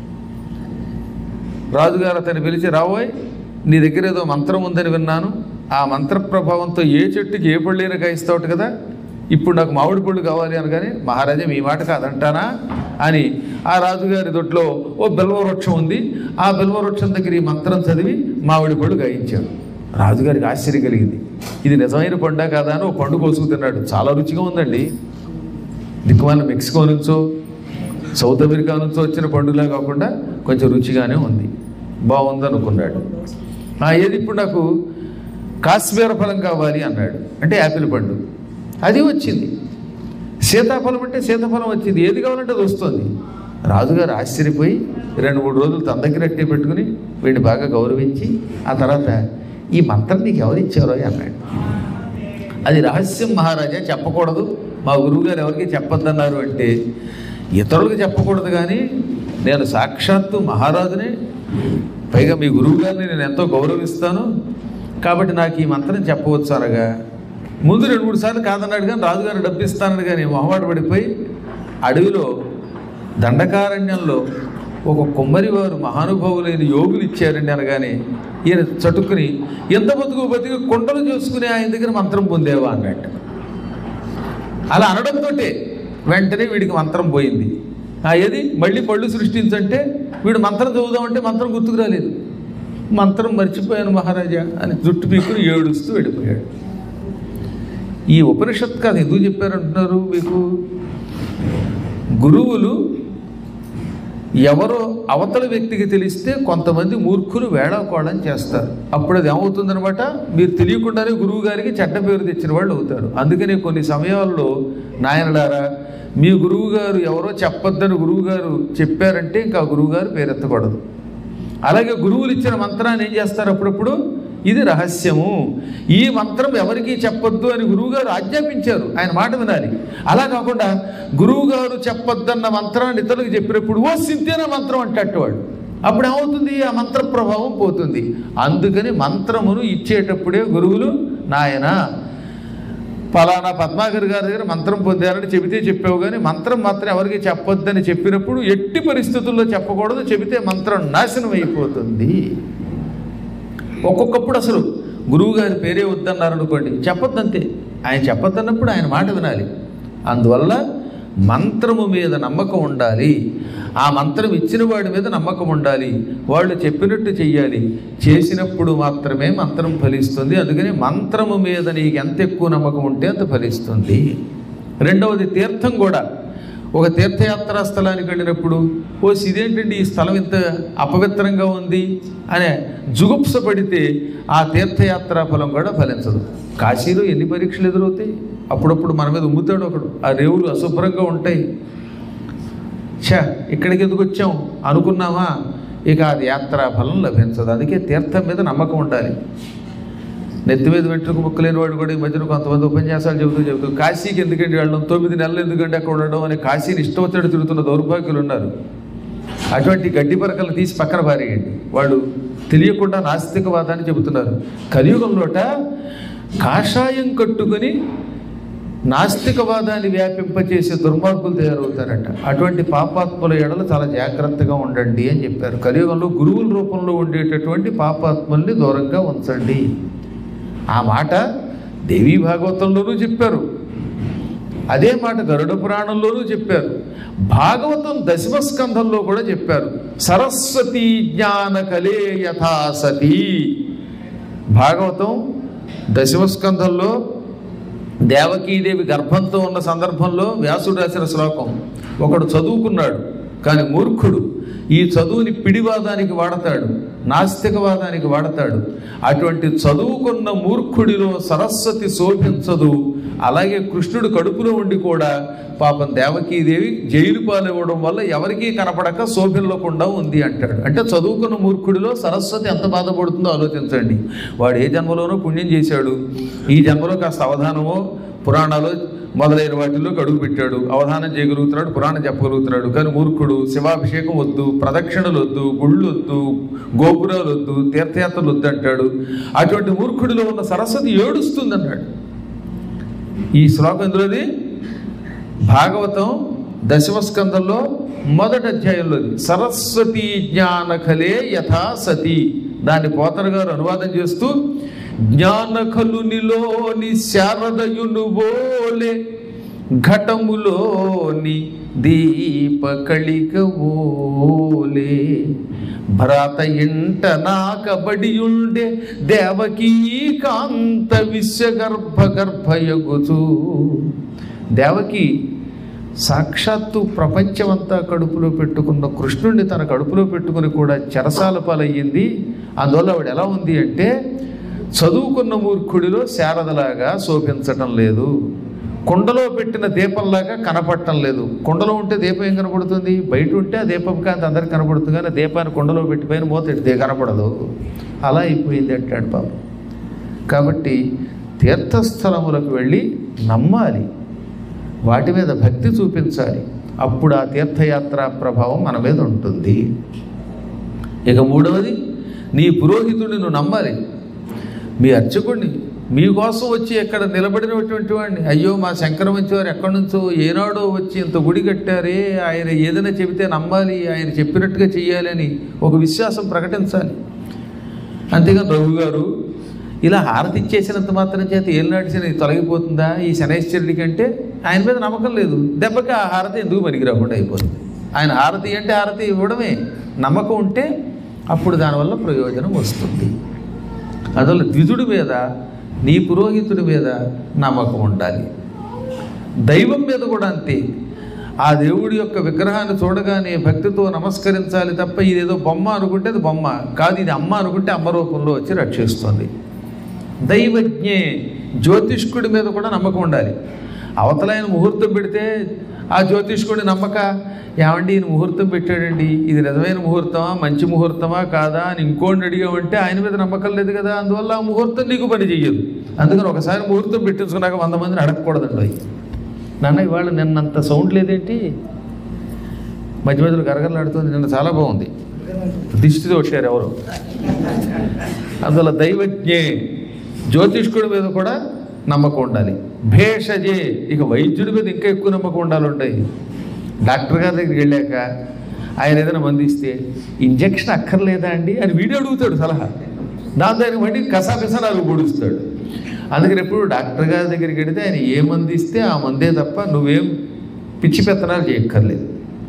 రాజుగారు అతన్ని పిలిచి రాబోయ్ నీ దగ్గర ఏదో మంత్రం ఉందని విన్నాను ఆ మంత్ర ప్రభావంతో ఏ చెట్టుకి ఏ పళ్ళైనా కాయిస్తావుట కదా ఇప్పుడు నాకు మామిడి పళ్ళు కావాలి అనగానే మహారాజా మీ మాట కాదంటానా అని ఆ రాజుగారి దొడ్లో ఓ బిల్వవృక్షం ఉంది ఆ బిల్వవృక్షం దగ్గర ఈ మంత్రం చదివి మామిడి పళ్ళు గాయించాడు రాజుగారికి ఆశ్చర్యం కలిగింది ఇది నిజమైన పండ కాదా అని ఓ పండు కోసుకు తిన్నాడు చాలా రుచిగా ఉందండి దిక్కుమాల మెక్సికో నుంచో సౌత్ అమెరికా నుంచి వచ్చిన పండులా కాకుండా కొంచెం రుచిగానే ఉంది బాగుంది అనుకున్నాడు ఆ ఏది ఇప్పుడు నాకు కాశ్మీర ఫలం కావాలి అన్నాడు అంటే యాపిల్ పండు అది వచ్చింది సీతాఫలం అంటే సీతాఫలం వచ్చింది ఏది కావాలంటే అది వస్తుంది రాజుగారు ఆశ్చర్యపోయి రెండు మూడు రోజులు తన దగ్గర అట్టే పెట్టుకుని వీడిని బాగా గౌరవించి ఆ తర్వాత ఈ మంత్రం నీకు ఎవరు ఇచ్చారో అన్నాడు అది రహస్యం మహారాజా చెప్పకూడదు మా గురువుగారు ఎవరికి చెప్పొద్దన్నారు అంటే ఇతరులకు చెప్పకూడదు కానీ నేను సాక్షాత్తు మహారాజునే పైగా మీ గురువు గారిని నేను ఎంతో గౌరవిస్తాను కాబట్టి నాకు ఈ మంత్రం చెప్పవచ్చు అనగా ముందు రెండు మూడు సార్లు కాదన్నాడు కానీ రాజుగారు డబ్బు ఇస్తానని కానీ మొహమాట పడిపోయి అడవిలో దండకారణ్యంలో ఒక కుమ్మరి వారు మహానుభావులైన యోగులు ఇచ్చారండి అనగానే ఈయన చటుక్కుని ఎంత బతుకు బతికి కుండలు చేసుకుని ఆయన దగ్గర మంత్రం పొందేవా అన్నట్టు అలా అనడంతో వెంటనే వీడికి మంత్రం పోయింది ఆ ఏది మళ్ళీ పళ్ళు సృష్టించంటే వీడు మంత్రం చదువుదామంటే మంత్రం గుర్తుకు రాలేదు మంత్రం మర్చిపోయాను మహారాజా అని జుట్టు పీకుని ఏడుస్తూ వెళ్ళిపోయాడు ఈ ఉపనిషత్ కథ ఎందుకు చెప్పారంటున్నారు మీకు గురువులు ఎవరో అవతల వ్యక్తికి తెలిస్తే కొంతమంది మూర్ఖులు వేళాకోళం చేస్తారు అప్పుడు అది ఏమవుతుందనమాట మీరు తెలియకుండానే గురువు గారికి చెడ్డ పేరు తెచ్చిన వాళ్ళు అవుతారు అందుకనే కొన్ని సమయాల్లో నాయనడారా మీ గురువు గారు ఎవరో చెప్పొద్దని గురువు గారు చెప్పారంటే ఇంకా ఆ గురువు గారు పేరెత్తకూడదు అలాగే గురువులు ఇచ్చిన మంత్రాన్ని ఏం చేస్తారు అప్పుడప్పుడు ఇది రహస్యము ఈ మంత్రం ఎవరికీ చెప్పొద్దు అని గురువుగారు ఆజ్ఞాపించారు ఆయన మాట వినాలి అలా కాకుండా గురువుగారు చెప్పొద్దన్న మంత్రాన్ని ఇతరులకు చెప్పినప్పుడు ఓ సింతేనా మంత్రం అంటట్టు వాడు అప్పుడు ఏమవుతుంది ఆ మంత్ర ప్రభావం పోతుంది అందుకని మంత్రమును ఇచ్చేటప్పుడే గురువులు నాయన ఫలానా పద్మాకర్ గారి దగ్గర మంత్రం పొందారని చెబితే చెప్పావు కానీ మంత్రం మాత్రం ఎవరికి చెప్పొద్దని చెప్పినప్పుడు ఎట్టి పరిస్థితుల్లో చెప్పకూడదు చెబితే మంత్రం నాశనం అయిపోతుంది ఒక్కొక్కప్పుడు అసలు గురువు గారి పేరే వద్దన్నారు అనుకోండి చెప్పొద్దంతే ఆయన చెప్పొద్దన్నప్పుడు ఆయన మాట వినాలి అందువల్ల మంత్రము మీద నమ్మకం ఉండాలి ఆ మంత్రం ఇచ్చిన వాడి మీద నమ్మకం ఉండాలి వాళ్ళు చెప్పినట్టు చెయ్యాలి చేసినప్పుడు మాత్రమే మంత్రం ఫలిస్తుంది అందుకని మంత్రము మీద నీకు ఎంత ఎక్కువ నమ్మకం ఉంటే అంత ఫలిస్తుంది రెండవది తీర్థం కూడా ఒక తీర్థయాత్రా స్థలానికి వెళ్ళినప్పుడు ఓ ఇదేంటండి ఈ స్థలం ఇంత అపవిత్రంగా ఉంది అనే జుగుప్స పడితే ఆ తీర్థయాత్రా ఫలం కూడా ఫలించదు కాశీలో ఎన్ని పరీక్షలు ఎదురవుతాయి అప్పుడప్పుడు మన మీద ఉమ్ముతాడు ఒకడు ఆ రేవులు అశుభ్రంగా ఉంటాయి ఛ ఇక్కడికి ఎందుకు వచ్చాం అనుకున్నామా ఇక అది యాత్రా ఫలం లభించదు అందుకే తీర్థం మీద నమ్మకం ఉండాలి నెత్తి మీద వెంట్రుకు ముక్కలేని వాడు కూడా ఈ మధ్యన కొంతమంది ఉపన్యాసాలు చెబుతూ చెబుతూ కాశీకి ఎందుకంటే వెళ్ళడం తొమ్మిది నెలలు ఎందుకంటే అక్కడ ఉండడం అని కాశీని ఇష్టం వచ్చినట్టు తిరుగుతున్న దౌర్భాగ్యులు ఉన్నారు అటువంటి గడ్డి పరకలు తీసి పక్కన పారేయండి వాళ్ళు తెలియకుండా నాస్తికవాదాన్ని చెబుతున్నారు కలియుగంలోట కాషాయం కట్టుకొని నాస్తికవాదాన్ని వ్యాపింపచేసే దుర్మార్గులు తయారవుతారట అటువంటి పాపాత్ముల ఎడల చాలా జాగ్రత్తగా ఉండండి అని చెప్పారు కలియుగంలో గురువుల రూపంలో ఉండేటటువంటి పాపాత్ముల్ని దూరంగా ఉంచండి ఆ మాట దేవీ భాగవతంలోనూ చెప్పారు అదే మాట గరుడ పురాణంలోనూ చెప్పారు భాగవతం దశమ స్కంధంలో కూడా చెప్పారు సరస్వతి జ్ఞాన కలే యథా సతీ భాగవతం దశమ స్కంధంలో దేవకీదేవి గర్భంతో ఉన్న సందర్భంలో వ్యాసుడు రాసిన శ్లోకం ఒకడు చదువుకున్నాడు కానీ మూర్ఖుడు ఈ చదువుని పిడివాదానికి వాడతాడు నాస్తికవాదానికి వాడతాడు అటువంటి చదువుకున్న మూర్ఖుడిలో సరస్వతి శోభించదు అలాగే కృష్ణుడు కడుపులో ఉండి కూడా పాపం దేవకీదేవి జైలు పాలివ్వడం వల్ల ఎవరికీ కనపడక శోభిల్లకుండా ఉంది అంటాడు అంటే చదువుకున్న మూర్ఖుడిలో సరస్వతి ఎంత బాధపడుతుందో ఆలోచించండి వాడు ఏ జన్మలోనో పుణ్యం చేశాడు ఈ జన్మలో కాస్త అవధానమో పురాణాలు మొదలైన వాటిల్లో అడుగు పెట్టాడు అవధానం చేయగలుగుతున్నాడు పురాణం చెప్పగలుగుతున్నాడు కానీ మూర్ఖుడు శివాభిషేకం వద్దు ప్రదక్షిణలు వద్దు గుళ్ళు వద్దు గోపురాలు వద్దు తీర్థయాత్రలు వద్దు అంటాడు అటువంటి మూర్ఖుడిలో ఉన్న సరస్వతి ఏడుస్తుంది అన్నాడు ఈ శ్లోకం ఎందులోది భాగవతం దశమ స్కందంలో మొదటి అధ్యాయంలోది సరస్వతి జ్ఞానఖలే యథా సతి దాన్ని పోతన గారు అనువాదం చేస్తూ జ్ఞానఖలునిలోని శారదయును బోలే ఘటములోని దీపకళిక ఓలే భ్రాత ఇంట నాకబడి ఉండే దేవకీ కాంత విశ్వగర్భ గర్భయగుచు దేవకి సాక్షాత్తు ప్రపంచమంతా కడుపులో పెట్టుకున్న కృష్ణుడిని తన కడుపులో పెట్టుకుని కూడా చెరసాల పాలయ్యింది అందువల్ల ఆవిడ ఎలా ఉంది అంటే చదువుకున్న మూర్ఖుడిలో శారదలాగా శోభించటం లేదు కుండలో పెట్టిన దీపంలాగా కనపడటం లేదు కుండలో ఉంటే దీపం ఏం కనపడుతుంది బయట ఉంటే ఆ దీపం కాంతి అందరికి పడుతుంది కానీ దీపాన్ని కుండలో పెట్టి పైన మూత ఎడితే కనపడదు అలా అయిపోయింది అంటాడు పాపం కాబట్టి తీర్థస్థలములకు వెళ్ళి నమ్మాలి వాటి మీద భక్తి చూపించాలి అప్పుడు ఆ తీర్థయాత్ర ప్రభావం మన మీద ఉంటుంది ఇక మూడవది నీ పురోహితుడిని నువ్వు నమ్మాలి మీ అర్చకుడిని మీకోసం వచ్చి ఎక్కడ నిలబడినటువంటి వాడిని అయ్యో మా శంకర వారు ఎక్కడి నుంచో ఏనాడో వచ్చి ఇంత గుడి కట్టారే ఆయన ఏదైనా చెబితే నమ్మాలి ఆయన చెప్పినట్టుగా చెయ్యాలి అని ఒక విశ్వాసం ప్రకటించాలి అంతేగాని రఘు గారు ఇలా హారతి ఇచ్చేసినంత మాత్రం చేత ఏలినాటి శని తొలగిపోతుందా ఈ శనైశ్వరుడి కంటే ఆయన మీద నమ్మకం లేదు దెబ్బకి ఆ హారతి ఎందుకు పనికి రాకుండా అయిపోతుంది ఆయన హారతి అంటే హారతి ఇవ్వడమే నమ్మకం ఉంటే అప్పుడు దానివల్ల ప్రయోజనం వస్తుంది అందువల్ల ద్విజుడి మీద నీ పురోహితుడి మీద నమ్మకం ఉండాలి దైవం మీద కూడా అంతే ఆ దేవుడి యొక్క విగ్రహాన్ని చూడగానే భక్తితో నమస్కరించాలి తప్ప ఇదేదో బొమ్మ అనుకుంటే అది బొమ్మ కాదు ఇది అమ్మ అనుకుంటే అమ్మ రూపంలో వచ్చి రక్షిస్తుంది దైవజ్ఞే జ్యోతిష్కుడి మీద కూడా నమ్మకం ఉండాలి అవతల ఆయన ముహూర్తం పెడితే ఆ జ్యోతిష్కుడి నమ్మక ఏమండి ఈయన ముహూర్తం పెట్టాడండి ఇది నిజమైన ముహూర్తమా మంచి ముహూర్తమా కాదా అని ఇంకోటి అడిగామంటే ఆయన మీద నమ్మకం లేదు కదా అందువల్ల ఆ ముహూర్తం నీకు పని చెయ్యదు అందుకని ఒకసారి ముహూర్తం పెట్టించుకున్నాక వంద మందిని అడగకూడదండి అవి నాన్న ఇవాళ నిన్నంత సౌండ్ లేదేంటి మధ్య మధ్యలో గరగరలాడుతుంది నిన్న చాలా బాగుంది దిష్టితో వచ్చారు ఎవరు అందువల్ల దైవజ్ఞే జ్యోతిష్కుడి మీద కూడా నమ్మకం ఉండాలి భేషజే ఇక వైద్యుడి మీద ఇంకా ఎక్కువ నమ్మకం ఉండాలి ఉంటాయి డాక్టర్ గారి దగ్గరికి వెళ్ళాక ఆయన ఏదైనా మందు ఇస్తే ఇంజక్షన్ అక్కర్లేదా అండి అని వీడియో అడుగుతాడు సలహా దాంతో ఆయన మళ్ళీ కసాపిసా నాలుగు పొడుస్తాడు అందుకని ఎప్పుడు డాక్టర్ గారి దగ్గరికి వెడితే ఆయన ఏ మందు ఇస్తే ఆ మందే తప్ప నువ్వేం పిచ్చి పెత్తనాలు చేయక్కర్లేదు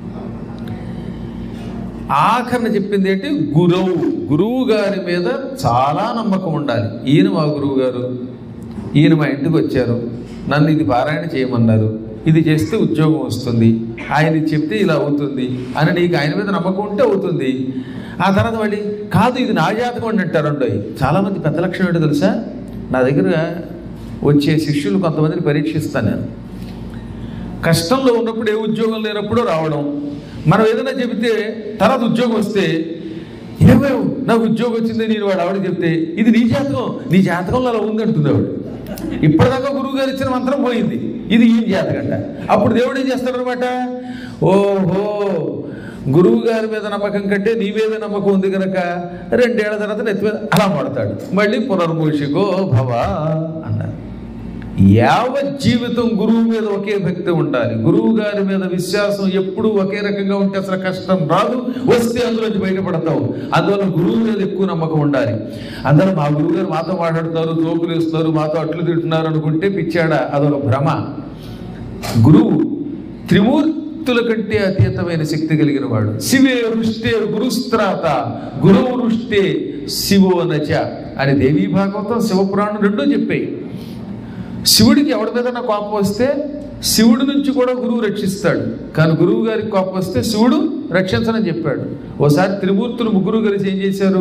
ఆఖరణ చెప్పింది ఏంటి గురువు గురువు గారి మీద చాలా నమ్మకం ఉండాలి ఈయన మా గురువు గారు ఈయన మా ఇంటికి వచ్చారు నన్ను ఇది పారాయణ చేయమన్నారు ఇది చేస్తే ఉద్యోగం వస్తుంది ఆయన ఇది చెప్తే ఇలా అవుతుంది అని నీకు ఆయన మీద నమ్మకం ఉంటే అవుతుంది ఆ తర్వాత మళ్ళీ కాదు ఇది నా జాతకం అని అంటారు ఉండవు చాలామంది పెద్ద లక్షణం ఏంటో తెలుసా నా దగ్గర వచ్చే శిష్యులు కొంతమందిని పరీక్షిస్తాను నేను కష్టంలో ఉన్నప్పుడు ఏ ఉద్యోగం లేనప్పుడు రావడం మనం ఏదైనా చెబితే తర్వాత ఉద్యోగం వస్తే ఏమేవ్ నాకు ఉద్యోగం వచ్చింది నేను వాడు ఆవిడ చెప్తే ఇది నీ జాతకం నీ జాతకంలో అలా ఉంది అంటుంది ఆవిడ ఇప్పటిదాకా గురువు గారు ఇచ్చిన మంత్రం పోయింది ఇది ఈ జాతకంట అప్పుడు దేవుడు ఏం చేస్తాడనమాట ఓహో గురువు గారి మీద నమ్మకం కంటే నీ మీద నమ్మకం ఉంది కనుక రెండేళ్ల తర్వాత నెత్తి మీద అలా పడతాడు మళ్ళీ పునర్మూషికో భవ అన్నారు యావత్ జీవితం గురువు మీద ఒకే భక్తి ఉండాలి గురువు గారి మీద విశ్వాసం ఎప్పుడూ ఒకే రకంగా ఉంటే అసలు కష్టం రాదు వస్తే అందులోంచి బయటపడతావు అందువల్ల గురువు మీద ఎక్కువ నమ్మకం ఉండాలి అందరూ మా గురువు గారు మాతో మాట్లాడుతున్నారు జోకులు వేస్తున్నారు మాతో అట్లు తింటున్నారు అనుకుంటే పిచ్చాడా అదొక భ్రమ గురువు త్రిమూర్తుల కంటే అతీతమైన శక్తి కలిగిన వాడు శివే రుష్టే గురుస్త్రాత గురువు రుష్టే శివో నచ అని దేవీ భాగవతం శివపురాణం రెండూ చెప్పాయి శివుడికి ఎవడి మీద కోపం వస్తే శివుడి నుంచి కూడా గురువు రక్షిస్తాడు కానీ గురువు గారికి కోపం వస్తే శివుడు రక్షించనని చెప్పాడు ఓసారి త్రిమూర్తులు ముగ్గురు కలిసి ఏం చేశారు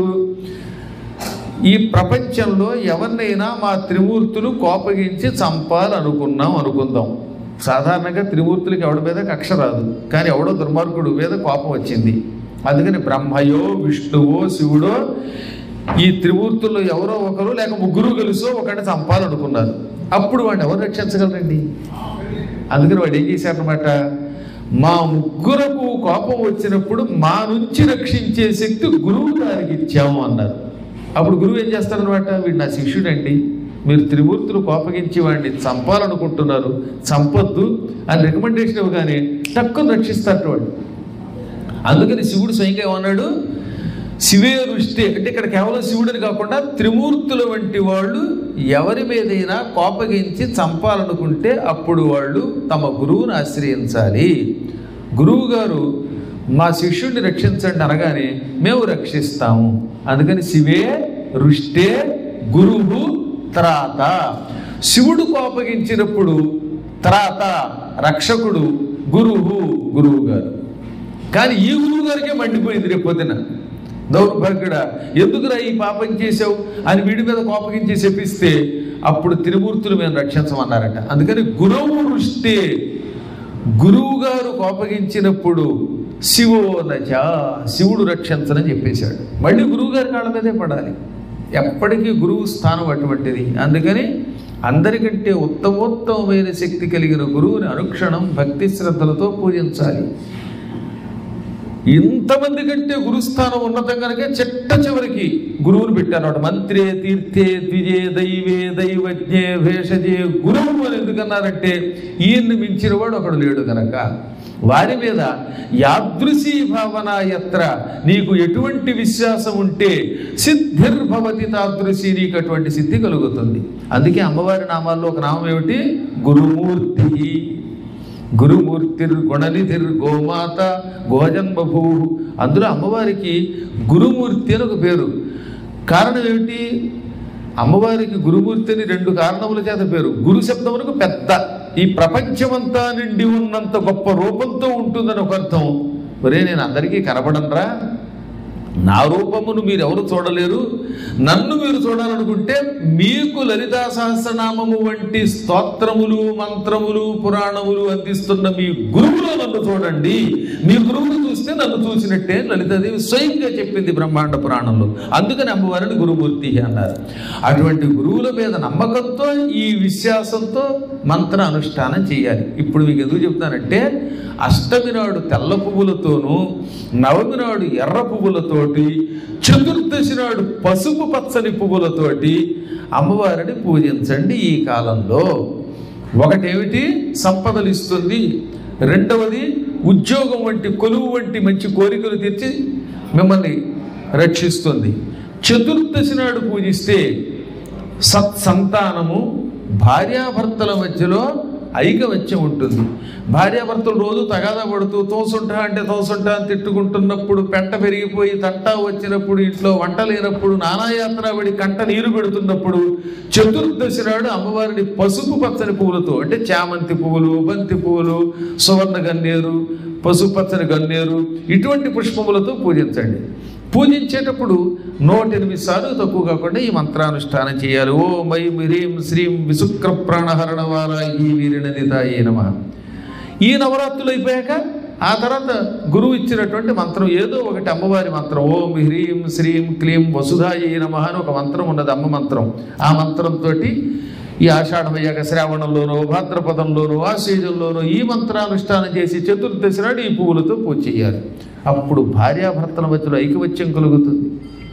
ఈ ప్రపంచంలో ఎవరినైనా మా త్రిమూర్తులు కోపగించి చంపాలనుకున్నాం అనుకుందాం సాధారణంగా త్రిమూర్తులకి ఎవడి మీద కక్ష రాదు కానీ ఎవడో దుర్మార్గుడు మీద కోపం వచ్చింది అందుకని బ్రహ్మయో విష్ణువో శివుడో ఈ త్రిమూర్తుల్లో ఎవరో ఒకరు లేక ముగ్గురు కలిసో ఒకటి చంపాలనుకున్నారు అప్పుడు వాడిని ఎవరు రక్షించగలరండి అందుకని వాడు ఏం చేశారనమాట మా ముగ్గురకు కోపం వచ్చినప్పుడు మా నుంచి రక్షించే శక్తి గురువు గారికి ఇచ్చాము అన్నారు అప్పుడు గురువు ఏం చేస్తారనమాట వీడు నా శిష్యుడండి మీరు త్రిమూర్తులు కోపగించి వాడిని చంపాలనుకుంటున్నారు చంపొద్దు అని రికమెండేషన్ ఇవ్వగానే తక్కువ రక్షిస్తారు వాడు అందుకని శివుడు స్వయంగా ఏమన్నాడు శివే రుష్టి అంటే ఇక్కడ కేవలం శివుడిని కాకుండా త్రిమూర్తుల వంటి వాళ్ళు ఎవరి మీదైనా కోపగించి చంపాలనుకుంటే అప్పుడు వాళ్ళు తమ గురువుని ఆశ్రయించాలి గురువు గారు మా శిష్యుడిని రక్షించండి అనగానే మేము రక్షిస్తాము అందుకని శివే రుష్టే గురువు త్రాత శివుడు కోపగించినప్పుడు త్రాత రక్షకుడు గురువు గురువు గారు కానీ ఈ గురువు గారికే మండిపోయింది రేపు పొద్దున దౌర్భాగ్యుడ ఎందుకురా ఈ పాపం చేసావు అని వీడి మీద కోపగించి చెప్పిస్తే అప్పుడు త్రిమూర్తులు మేము రక్షించమన్నారట అందుకని గురువు వృష్టి గురువు గారు కోపగించినప్పుడు శివో నచ శివుడు రక్షించనని చెప్పేశాడు మళ్ళీ గురువు గారి కాళ్ళ మీదే పడాలి ఎప్పటికీ గురువు స్థానం అటువంటిది అందుకని అందరికంటే ఉత్తమోత్తమైన శక్తి కలిగిన గురువుని అనుక్షణం భక్తి శ్రద్ధలతో పూజించాలి ఇంతమంది కంటే గురుస్థానం ఉన్నతం కనుక చెట్ట చివరికి గురువుని పెట్టారు మంత్రే తీర్థే ద్విజే దైవే దైవజ్ఞే భేషజే గురువు అని ఎందుకన్నారంటే ఈయన్ని మించిన వాడు ఒకడు లేడు గనక వారి మీద యాదృశీ భావన ఎత్ర నీకు ఎటువంటి విశ్వాసం ఉంటే సిద్ధిర్భవతి తాదృశి నీకు అటువంటి సిద్ధి కలుగుతుంది అందుకే అమ్మవారి నామాల్లో ఒక నామం ఏమిటి గురుమూర్తి గురుమూర్తిర్ గుణనిధిర్ గోమాత గోజన్మభూ అందులో అమ్మవారికి గురుమూర్తి అని ఒక పేరు కారణం ఏమిటి అమ్మవారికి గురుమూర్తి అని రెండు కారణముల చేత పేరు గురు శబ్దమునకు పెద్ద ఈ ప్రపంచమంతా నిండి ఉన్నంత గొప్ప రూపంతో ఉంటుందని ఒక అర్థం ఒరే నేను అందరికీ కనబడనరా నా రూపమును మీరు ఎవరు చూడలేరు నన్ను మీరు చూడాలనుకుంటే మీకు లలితా సహస్రనామము వంటి స్తోత్రములు మంత్రములు పురాణములు అందిస్తున్న మీ గురువులో నన్ను చూడండి మీ గురువును చూస్తే నన్ను చూసినట్టే లలితాదేవి స్వయంగా చెప్పింది బ్రహ్మాండ పురాణంలో అందుకని అమ్మవారిని గురుమూర్తి అన్నారు అటువంటి గురువుల మీద నమ్మకంతో ఈ విశ్వాసంతో మంత్ర అనుష్ఠానం చేయాలి ఇప్పుడు మీకు ఎందుకు చెప్తానంటే అష్టమి నాడు తెల్ల పువ్వులతోనూ నవమి నాడు ఎర్ర పువ్వులతోటి చతుర్దశి నాడు పసుపు పచ్చని పువ్వులతోటి అమ్మవారిని పూజించండి ఈ కాలంలో ఒకటేమిటి సంపదలు ఇస్తుంది రెండవది ఉద్యోగం వంటి కొలువు వంటి మంచి కోరికలు తీర్చి మిమ్మల్ని రక్షిస్తుంది చతుర్దశి నాడు పూజిస్తే సత్సంతానము భార్యాభర్తల మధ్యలో ఐకమత్యం ఉంటుంది భార్యాభర్తలు రోజు తగాదా పడుతూ తోసుంటా అంటే తోసుంటా అని తిట్టుకుంటున్నప్పుడు పెంట పెరిగిపోయి తంటా వచ్చినప్పుడు ఇంట్లో వంట లేనప్పుడు నానాయాత్ర పడి కంట నీరు పెడుతున్నప్పుడు చతుర్దశి నాడు అమ్మవారిని పసుపు పచ్చని పువ్వులతో అంటే చామంతి పువ్వులు బంతి పువ్వులు సువర్ణ గన్నేరు పసుపు పచ్చని గన్నేరు ఇటువంటి పుష్పములతో పూజించండి పూజించేటప్పుడు నూట ఎనిమిది సార్లు తక్కువ కాకుండా ఈ మంత్రానుష్ఠానం చేయాలి ఓ మై హ్రీం శ్రీం విశుక్ర ప్రాణహరణ వారాయి వీరినదితాయే నమ ఈ నవరాత్రులు అయిపోయాక ఆ తర్వాత గురువు ఇచ్చినటువంటి మంత్రం ఏదో ఒకటి అమ్మవారి మంత్రం ఓం హ్రీం శ్రీం క్లీం వసుధాయే నమ అని ఒక మంత్రం ఉన్నది అమ్మ మంత్రం ఆ మంత్రంతో ఈ ఆషాఢం అయ్యాక శ్రావణంలోనో భాద్రపదంలోనో ఆశ్వీజంలోనో ఈ మంత్రానుష్ఠానం చేసి చతుర్దశి నాడు ఈ పువ్వులతో పూజ చేయాలి అప్పుడు భార్యాభర్తల మధ్యలో ఐకమత్యం కలుగుతుంది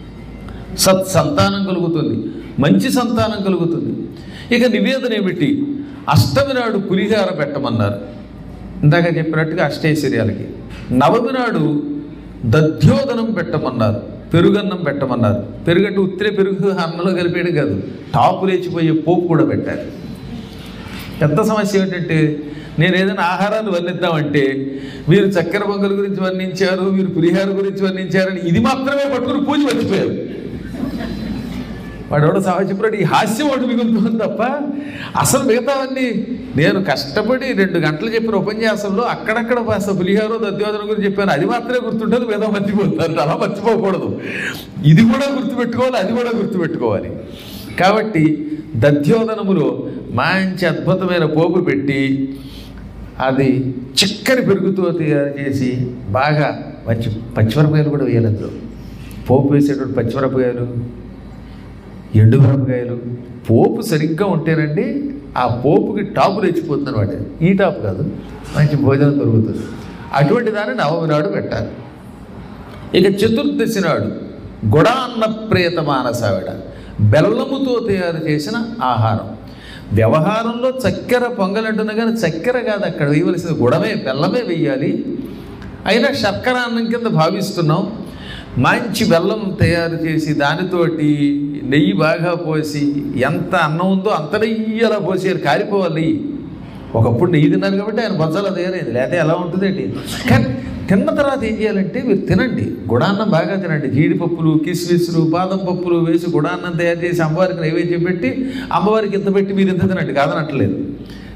సత్సంతానం కలుగుతుంది మంచి సంతానం కలుగుతుంది ఇక నివేదన ఏమిటి అష్టమి నాడు పులిహార పెట్టమన్నారు ఇందాక చెప్పినట్టుగా అష్టైశ్వర్యాలకి నవమి నాడు దధ్యోదనం పెట్టమన్నారు పెరుగన్నం పెట్టమన్నారు పెరుగంటే ఉత్తిరే పెరుగు అన్నంలో కలిపేయడం కాదు టాపు లేచిపోయే పోపు కూడా పెట్టాలి పెద్ద సమస్య ఏమిటంటే నేను ఏదైనా ఆహారాన్ని వర్ణిద్దామంటే మీరు చక్కెర పొంగల్ గురించి వర్ణించారు మీరు పులిహార గురించి వర్ణించారని ఇది మాత్రమే పట్టుకుని పూజ మర్చిపోయారు వాడు ఎవడో సహా చెప్పినట్టు ఈ హాస్యం ఒకటి మిగులుతుంది తప్ప అసలు మిగతావన్నీ నేను కష్టపడి రెండు గంటలు చెప్పిన ఉపన్యాసంలో అక్కడక్కడ అసలు పులిహారో దద్యోధన గురించి చెప్పాను అది మాత్రమే గుర్తుంటుంది మిగతా మర్చిపోతారు అలా మర్చిపోకూడదు ఇది కూడా గుర్తుపెట్టుకోవాలి అది కూడా గుర్తుపెట్టుకోవాలి కాబట్టి దధ్యోదనములో మంచి అద్భుతమైన పోపు పెట్టి అది చిక్కని పెరుగుతో తయారు చేసి బాగా మంచి పచ్చిమిరపకాయలు కూడా వేయాలి అందులో పోపు వేసేటువంటి పచ్చిమిరపకాయలు ఎండుమిరపకాయలు పోపు సరిగ్గా ఉంటేనండి ఆ పోపుకి టాపు లేచిపోతుంది అనమాట ఈ టాపు కాదు మంచి భోజనం దొరుకుతుంది అటువంటి దాన్ని నవమి నాడు పెట్టాలి ఇక చతుర్దశి నాడు గుడాన్న ప్రేత మానసావిడ బెల్లముతో తయారు చేసిన ఆహారం వ్యవహారంలో చక్కెర పొంగలంటున్నా కానీ చక్కెర కాదు అక్కడ వేయవలసింది గుడమే బెల్లమే వేయాలి అయినా శర్కర అన్నం కింద భావిస్తున్నాం మంచి బెల్లం తయారు చేసి దానితోటి నెయ్యి బాగా పోసి ఎంత అన్నం ఉందో అంత నెయ్యి అలా పోసి కారిపోవాలి ఒకప్పుడు నెయ్యి తిన్నారు కాబట్టి ఆయన బొజ్జలా తయారైంది లేకపోతే ఎలా ఉంటుంది ఏంటి కానీ తిన్న తర్వాత ఏం చేయాలంటే మీరు తినండి గుడాన్నం బాగా తినండి జీడిపప్పులు కిస్మిస్లు బాదం పప్పులు వేసి గుడాన్నం తయారు చేసి అమ్మవారికి నైవేద్యం పెట్టి అమ్మవారికి ఇంత పెట్టి మీరు ఇంత తినండి కాదనట్లేదు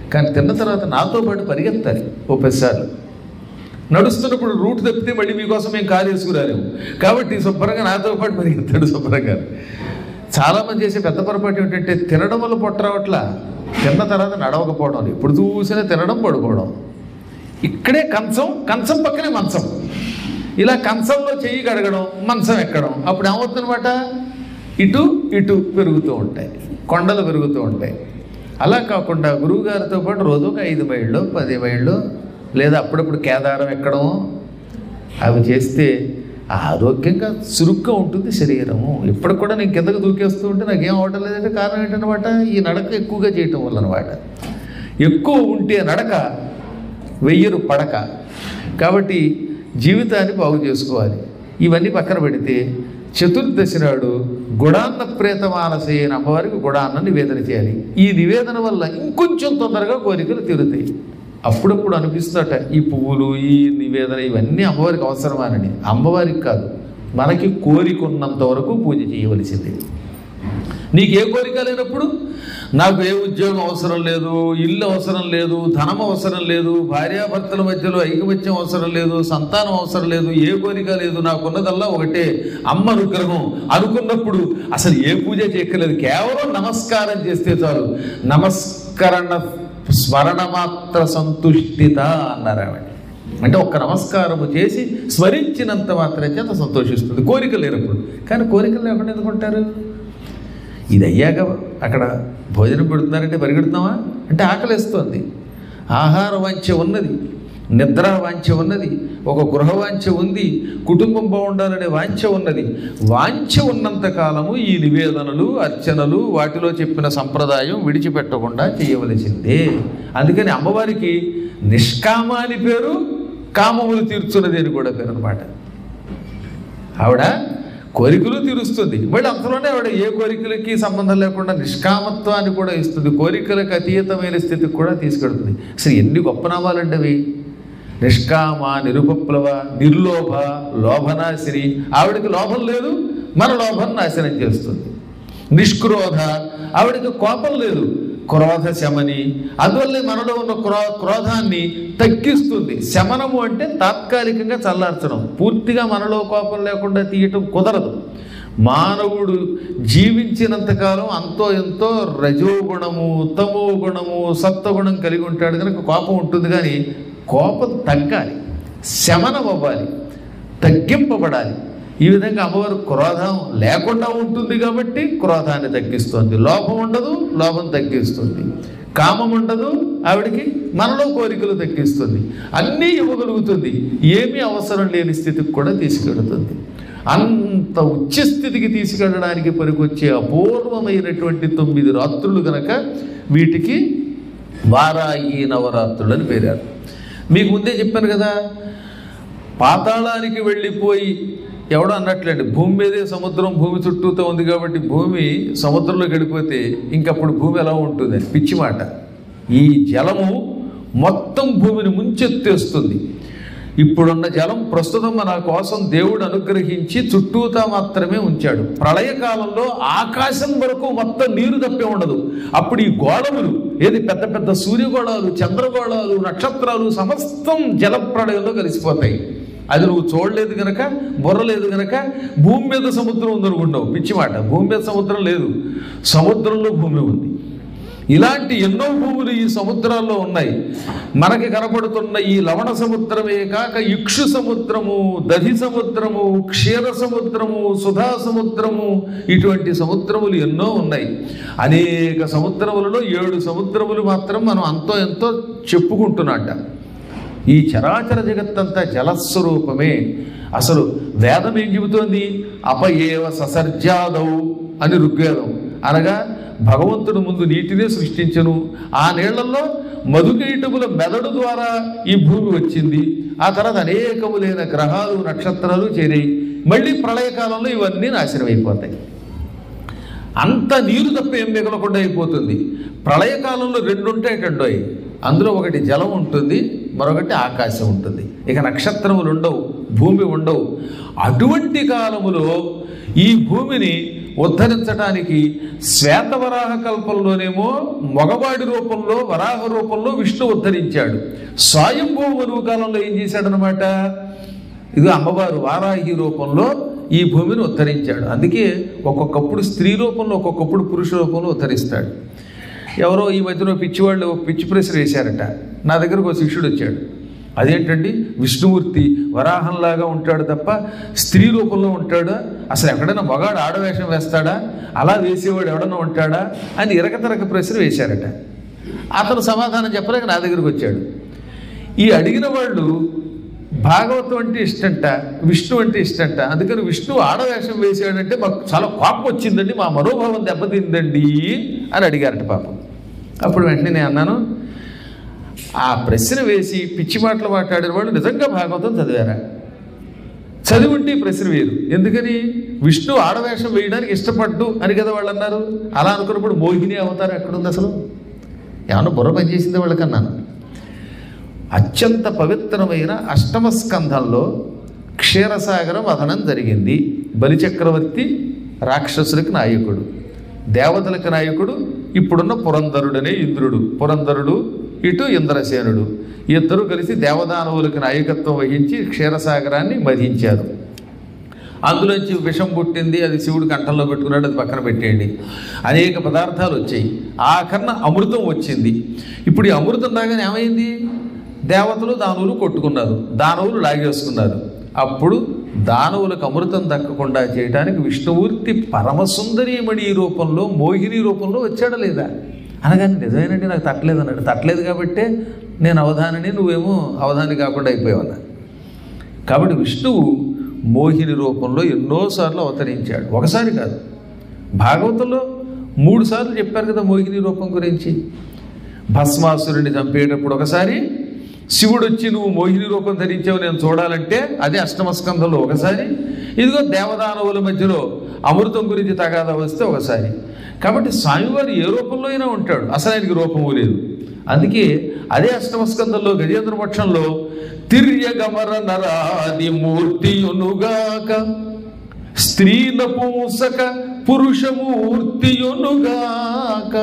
కానీ తిన్న తర్వాత నాతో పాటు పరిగెత్తాలి ఓ పదిసార్లు నడుస్తున్నప్పుడు రూట్ తప్పితే మళ్ళీ మీకోసం మేము కారు వేసుకురాలేము కాబట్టి శుభ్రంగా నాతో పాటు పరిగెత్తాడు శుభ్రంగా చాలామంది చేసే పెద్ద పొరపాటు ఏమిటంటే తినడం వల్ల పొట్ట రావట్లా తిన్న తర్వాత నడవకపోవడం ఎప్పుడు చూసినా తినడం పడుకోవడం ఇక్కడే కంచం కంచం పక్కనే మంచం ఇలా కంచంలో చెయ్యి కడగడం మంచం ఎక్కడం అప్పుడు ఏమవుతుందన్నమాట ఇటు ఇటు పెరుగుతూ ఉంటాయి కొండలు పెరుగుతూ ఉంటాయి అలా కాకుండా గురువుగారితో పాటు రోజు ఒక ఐదు మైళ్ళు పది మైళ్ళు లేదా అప్పుడప్పుడు కేదారం ఎక్కడం అవి చేస్తే ఆరోగ్యంగా చురుగ్గా ఉంటుంది శరీరము ఇప్పటికి కూడా నేను కిందకు దూకేస్తూ ఉంటే నాకేం అవటం లేదంటే కారణం ఏంటన్నమాట ఈ నడక ఎక్కువగా చేయటం వల్ల అనమాట ఎక్కువ ఉంటే నడక వెయ్యరు పడక కాబట్టి జీవితాన్ని బాగు చేసుకోవాలి ఇవన్నీ పక్కన పెడితే చతుర్దశి నాడు గుడాన్న ప్రేత మానసైన అమ్మవారికి గుడాన్న నివేదన చేయాలి ఈ నివేదన వల్ల ఇంకొంచెం తొందరగా కోరికలు తీరుతాయి అప్పుడప్పుడు అనిపిస్తుందట ఈ పువ్వులు ఈ నివేదన ఇవన్నీ అమ్మవారికి అవసరమానని అమ్మవారికి కాదు మనకి కోరిక ఉన్నంత వరకు పూజ చేయవలసిందే నీకు ఏ కోరిక లేనప్పుడు నాకు ఏ ఉద్యోగం అవసరం లేదు ఇల్లు అవసరం లేదు ధనం అవసరం లేదు భార్యాభర్తల మధ్యలో ఐకమత్యం అవసరం లేదు సంతానం అవసరం లేదు ఏ కోరిక లేదు నాకున్నదల్లా ఒకటే అమ్మ అనుగ్రహం అనుకున్నప్పుడు అసలు ఏ పూజ చేయక్కర్లేదు కేవలం నమస్కారం చేస్తే చాలు నమస్కరణ స్మరణ మాత్ర సంతుష్టిత అన్నారు ఆవిడ అంటే ఒక్క నమస్కారము చేసి స్మరించినంత మాత్రం చేత సంతోషిస్తుంది కోరిక లేనప్పుడు కానీ కోరికలు లేకుండా ఎందుకుంటారు ఇది అయ్యాక అక్కడ భోజనం పెడుతున్నారంటే పరిగెడుతున్నావా అంటే ఆకలిస్తోంది ఆహార వాంఛ ఉన్నది నిద్ర వాంఛ ఉన్నది ఒక గృహ వాంఛ ఉంది కుటుంబం బాగుండాలనే వాంఛ ఉన్నది వాంఛ ఉన్నంత కాలము ఈ నివేదనలు అర్చనలు వాటిలో చెప్పిన సంప్రదాయం విడిచిపెట్టకుండా చేయవలసిందే అందుకని అమ్మవారికి నిష్కామ అని పేరు కామములు తీర్చున్నది అని కూడా పేరు అనమాట ఆవిడ కోరికలు తీరుస్తుంది మళ్ళీ అంతలోనే ఆవిడ ఏ కోరికలకి సంబంధం లేకుండా నిష్కామత్వాన్ని కూడా ఇస్తుంది కోరికలకు అతీతమైన స్థితికి కూడా తీసుకెడుతుంది అసలు ఎన్ని గొప్ప నామాలండి అవి నిష్కామ నిరుపప్లవ నిర్లోభ లోభనాశిని ఆవిడకి లోభం లేదు మన లోభం నాశనం చేస్తుంది నిష్క్రోధ ఆవిడకి కోపం లేదు క్రోధ శమని అందువల్లే మనలో ఉన్న క్రో క్రోధాన్ని తగ్గిస్తుంది శమనము అంటే తాత్కాలికంగా చల్లార్చడం పూర్తిగా మనలో కోపం లేకుండా తీయటం కుదరదు మానవుడు జీవించినంతకాలం అంతో ఎంతో రజోగుణము తమో గుణము సత్వగుణం కలిగి ఉంటాడు కనుక కోపం ఉంటుంది కానీ కోపం తగ్గాలి శమనం అవ్వాలి తగ్గింపబడాలి ఈ విధంగా అమ్మవారు క్రోధం లేకుండా ఉంటుంది కాబట్టి క్రోధాన్ని తగ్గిస్తుంది లోపం ఉండదు లోపం తగ్గిస్తుంది కామం ఉండదు ఆవిడికి మనలో కోరికలు తగ్గిస్తుంది అన్నీ ఇవ్వగలుగుతుంది ఏమీ అవసరం లేని స్థితికి కూడా తీసుకెడుతుంది అంత ఉచ్చ స్థితికి తీసుకెళ్ళడానికి పనికొచ్చే అపూర్వమైనటువంటి తొమ్మిది రాత్రులు గనక వీటికి వారాయి నవరాత్రులు అని పేరారు మీకు ముందే చెప్పాను కదా పాతాళానికి వెళ్ళిపోయి ఎవడో అన్నట్లేండి భూమి మీదే సముద్రం భూమి చుట్టూతో ఉంది కాబట్టి భూమి సముద్రంలోకి వెళ్ళిపోతే ఇంకప్పుడు భూమి ఎలా ఉంటుంది పిచ్చి మాట ఈ జలము మొత్తం భూమిని ముంచెత్తేస్తుంది ఇప్పుడున్న జలం ప్రస్తుతం మన కోసం దేవుడు అనుగ్రహించి చుట్టూతా మాత్రమే ఉంచాడు ప్రళయకాలంలో ఆకాశం వరకు మొత్తం నీరు తప్పే ఉండదు అప్పుడు ఈ గోళములు ఏది పెద్ద పెద్ద సూర్యగోళాలు చంద్రగోళాలు నక్షత్రాలు సమస్తం జల ప్రళయంలో కలిసిపోతాయి అది నువ్వు చూడలేదు గనక బుర్ర లేదు గనక భూమి మీద సముద్రం ఉందనుకుంటావు పిచ్చి మాట భూమి మీద సముద్రం లేదు సముద్రంలో భూమి ఉంది ఇలాంటి ఎన్నో భూములు ఈ సముద్రాల్లో ఉన్నాయి మనకి కనపడుతున్న ఈ లవణ సముద్రమే కాక ఇక్షు సముద్రము దధి సముద్రము క్షీర సముద్రము సుధా సముద్రము ఇటువంటి సముద్రములు ఎన్నో ఉన్నాయి అనేక సముద్రములలో ఏడు సముద్రములు మాత్రం మనం అంతో ఎంతో చెప్పుకుంటున్నట్ట ఈ చరాచర జగత్తంతా జలస్వరూపమే అసలు వేదం ఏం చెబుతోంది అపయేవ ససర్జాదౌ అని ఋగ్వేదం అనగా భగవంతుడు ముందు నీటినే సృష్టించను ఆ నీళ్లలో మధుకైటముల మెదడు ద్వారా ఈ భూమి వచ్చింది ఆ తర్వాత అనేకములైన గ్రహాలు నక్షత్రాలు చేరాయి మళ్ళీ ప్రళయకాలంలో ఇవన్నీ నాశనం అయిపోతాయి అంత నీరు తప్ప ఏం మిగలకుండా అయిపోతుంది ప్రళయకాలంలో రెండు ఉంటాయి అందులో ఒకటి జలం ఉంటుంది మరొకటి ఆకాశం ఉంటుంది ఇక నక్షత్రములు ఉండవు భూమి ఉండవు అటువంటి కాలములో ఈ భూమిని ఉద్ధరించడానికి శ్వేతవరాహ కల్పంలోనేమో మగవాడి రూపంలో వరాహ రూపంలో విష్ణు ఉద్ధరించాడు స్వయంభూ మరువు కాలంలో ఏం చేశాడనమాట ఇది అమ్మవారు వారాహి రూపంలో ఈ భూమిని ఉద్ధరించాడు అందుకే ఒక్కొక్కప్పుడు స్త్రీ రూపంలో ఒక్కొక్కప్పుడు పురుష రూపంలో ఉద్ధరిస్తాడు ఎవరో ఈ మధ్యలో పిచ్చివాళ్ళు పిచ్చి ప్రశ్న వేశారట నా దగ్గరకు ఒక శిష్యుడు వచ్చాడు అదేంటండి విష్ణుమూర్తి వరాహంలాగా ఉంటాడు తప్ప స్త్రీ రూపంలో ఉంటాడా అసలు ఎక్కడైనా మగాడు ఆడవేషం వేస్తాడా అలా వేసేవాడు ఎవడన్నా ఉంటాడా అని ఇరకతరక ప్రశ్న వేశారట అతను సమాధానం చెప్పలేక నా దగ్గరకు వచ్చాడు ఈ అడిగిన వాళ్ళు భాగవతం అంటే ఇష్టంట విష్ణు అంటే ఇష్టంట అందుకని విష్ణు ఆడవేషం వేసాడంటే మాకు చాలా కోపం వచ్చిందండి మా మనోభావం దెబ్బతిందండి అని అడిగారట పాపం అప్పుడు వెంటనే నేను అన్నాను ఆ ప్రశ్న వేసి పిచ్చి మాటలు మాట్లాడిన వాళ్ళు నిజంగా భాగవతం చదివారా చదివి ఉంటే ఈ ప్రశ్న వేరు ఎందుకని విష్ణు ఆడవేషం వేయడానికి ఇష్టపడ్డు అని కదా వాళ్ళు అన్నారు అలా అనుకున్నప్పుడు మోహిని అవతారం ఎక్కడుంది అసలు ఏమన్నా బుర్ర పనిచేసింది వాళ్ళకన్నాను అత్యంత పవిత్రమైన అష్టమ స్కంధంలో క్షీరసాగర వదనం జరిగింది బలిచక్రవర్తి రాక్షసులకు నాయకుడు దేవతలకు నాయకుడు ఇప్పుడున్న పురంధరుడనే ఇంద్రుడు పురంధరుడు ఇటు ఇంద్రసేనుడు ఇద్దరు కలిసి దేవదానవులకు నాయకత్వం వహించి క్షీరసాగరాన్ని మధించారు అందులోంచి విషం పుట్టింది అది శివుడు కంఠంలో పెట్టుకున్నాడు అది పక్కన పెట్టేయండి అనేక పదార్థాలు వచ్చాయి ఆఖరణ అమృతం వచ్చింది ఇప్పుడు ఈ అమృతం రాగానే ఏమైంది దేవతలు దానవులు కొట్టుకున్నారు దానవులు లాగేసుకున్నారు అప్పుడు దానవులకు అమృతం దక్కకుండా చేయడానికి విష్ణుమూర్తి పరమసుందరీమణి రూపంలో మోహిని రూపంలో వచ్చాడా లేదా అనగానే నిజమేనండి నాకు తట్టలేదు అన్నాడు తట్టలేదు కాబట్టే నేను అవధానిని నువ్వేమో అవధాని కాకుండా అయిపోయావన్నా కాబట్టి విష్ణువు మోహిని రూపంలో ఎన్నోసార్లు అవతరించాడు ఒకసారి కాదు భాగవతంలో మూడు సార్లు చెప్పారు కదా మోహిని రూపం గురించి భస్మాసురుడిని చంపేటప్పుడు ఒకసారి శివుడు వచ్చి నువ్వు మోహిని రూపం ధరించావు నేను చూడాలంటే అదే అష్టమ స్కంధంలో ఒకసారి ఇదిగో దేవదానవుల మధ్యలో అమృతం గురించి తగాదా వస్తే ఒకసారి కాబట్టి స్వామివారు ఏ రూపంలో అయినా ఉంటాడు అసలు ఆయనకి రూపము లేదు అందుకే అదే అష్టమ స్కంధంలో గజేంద్ర పక్షంలో తిర్యగమర నరాది మూర్తియునుగాక స్త్రీ నపూంసక పురుషమూర్తియునుగాక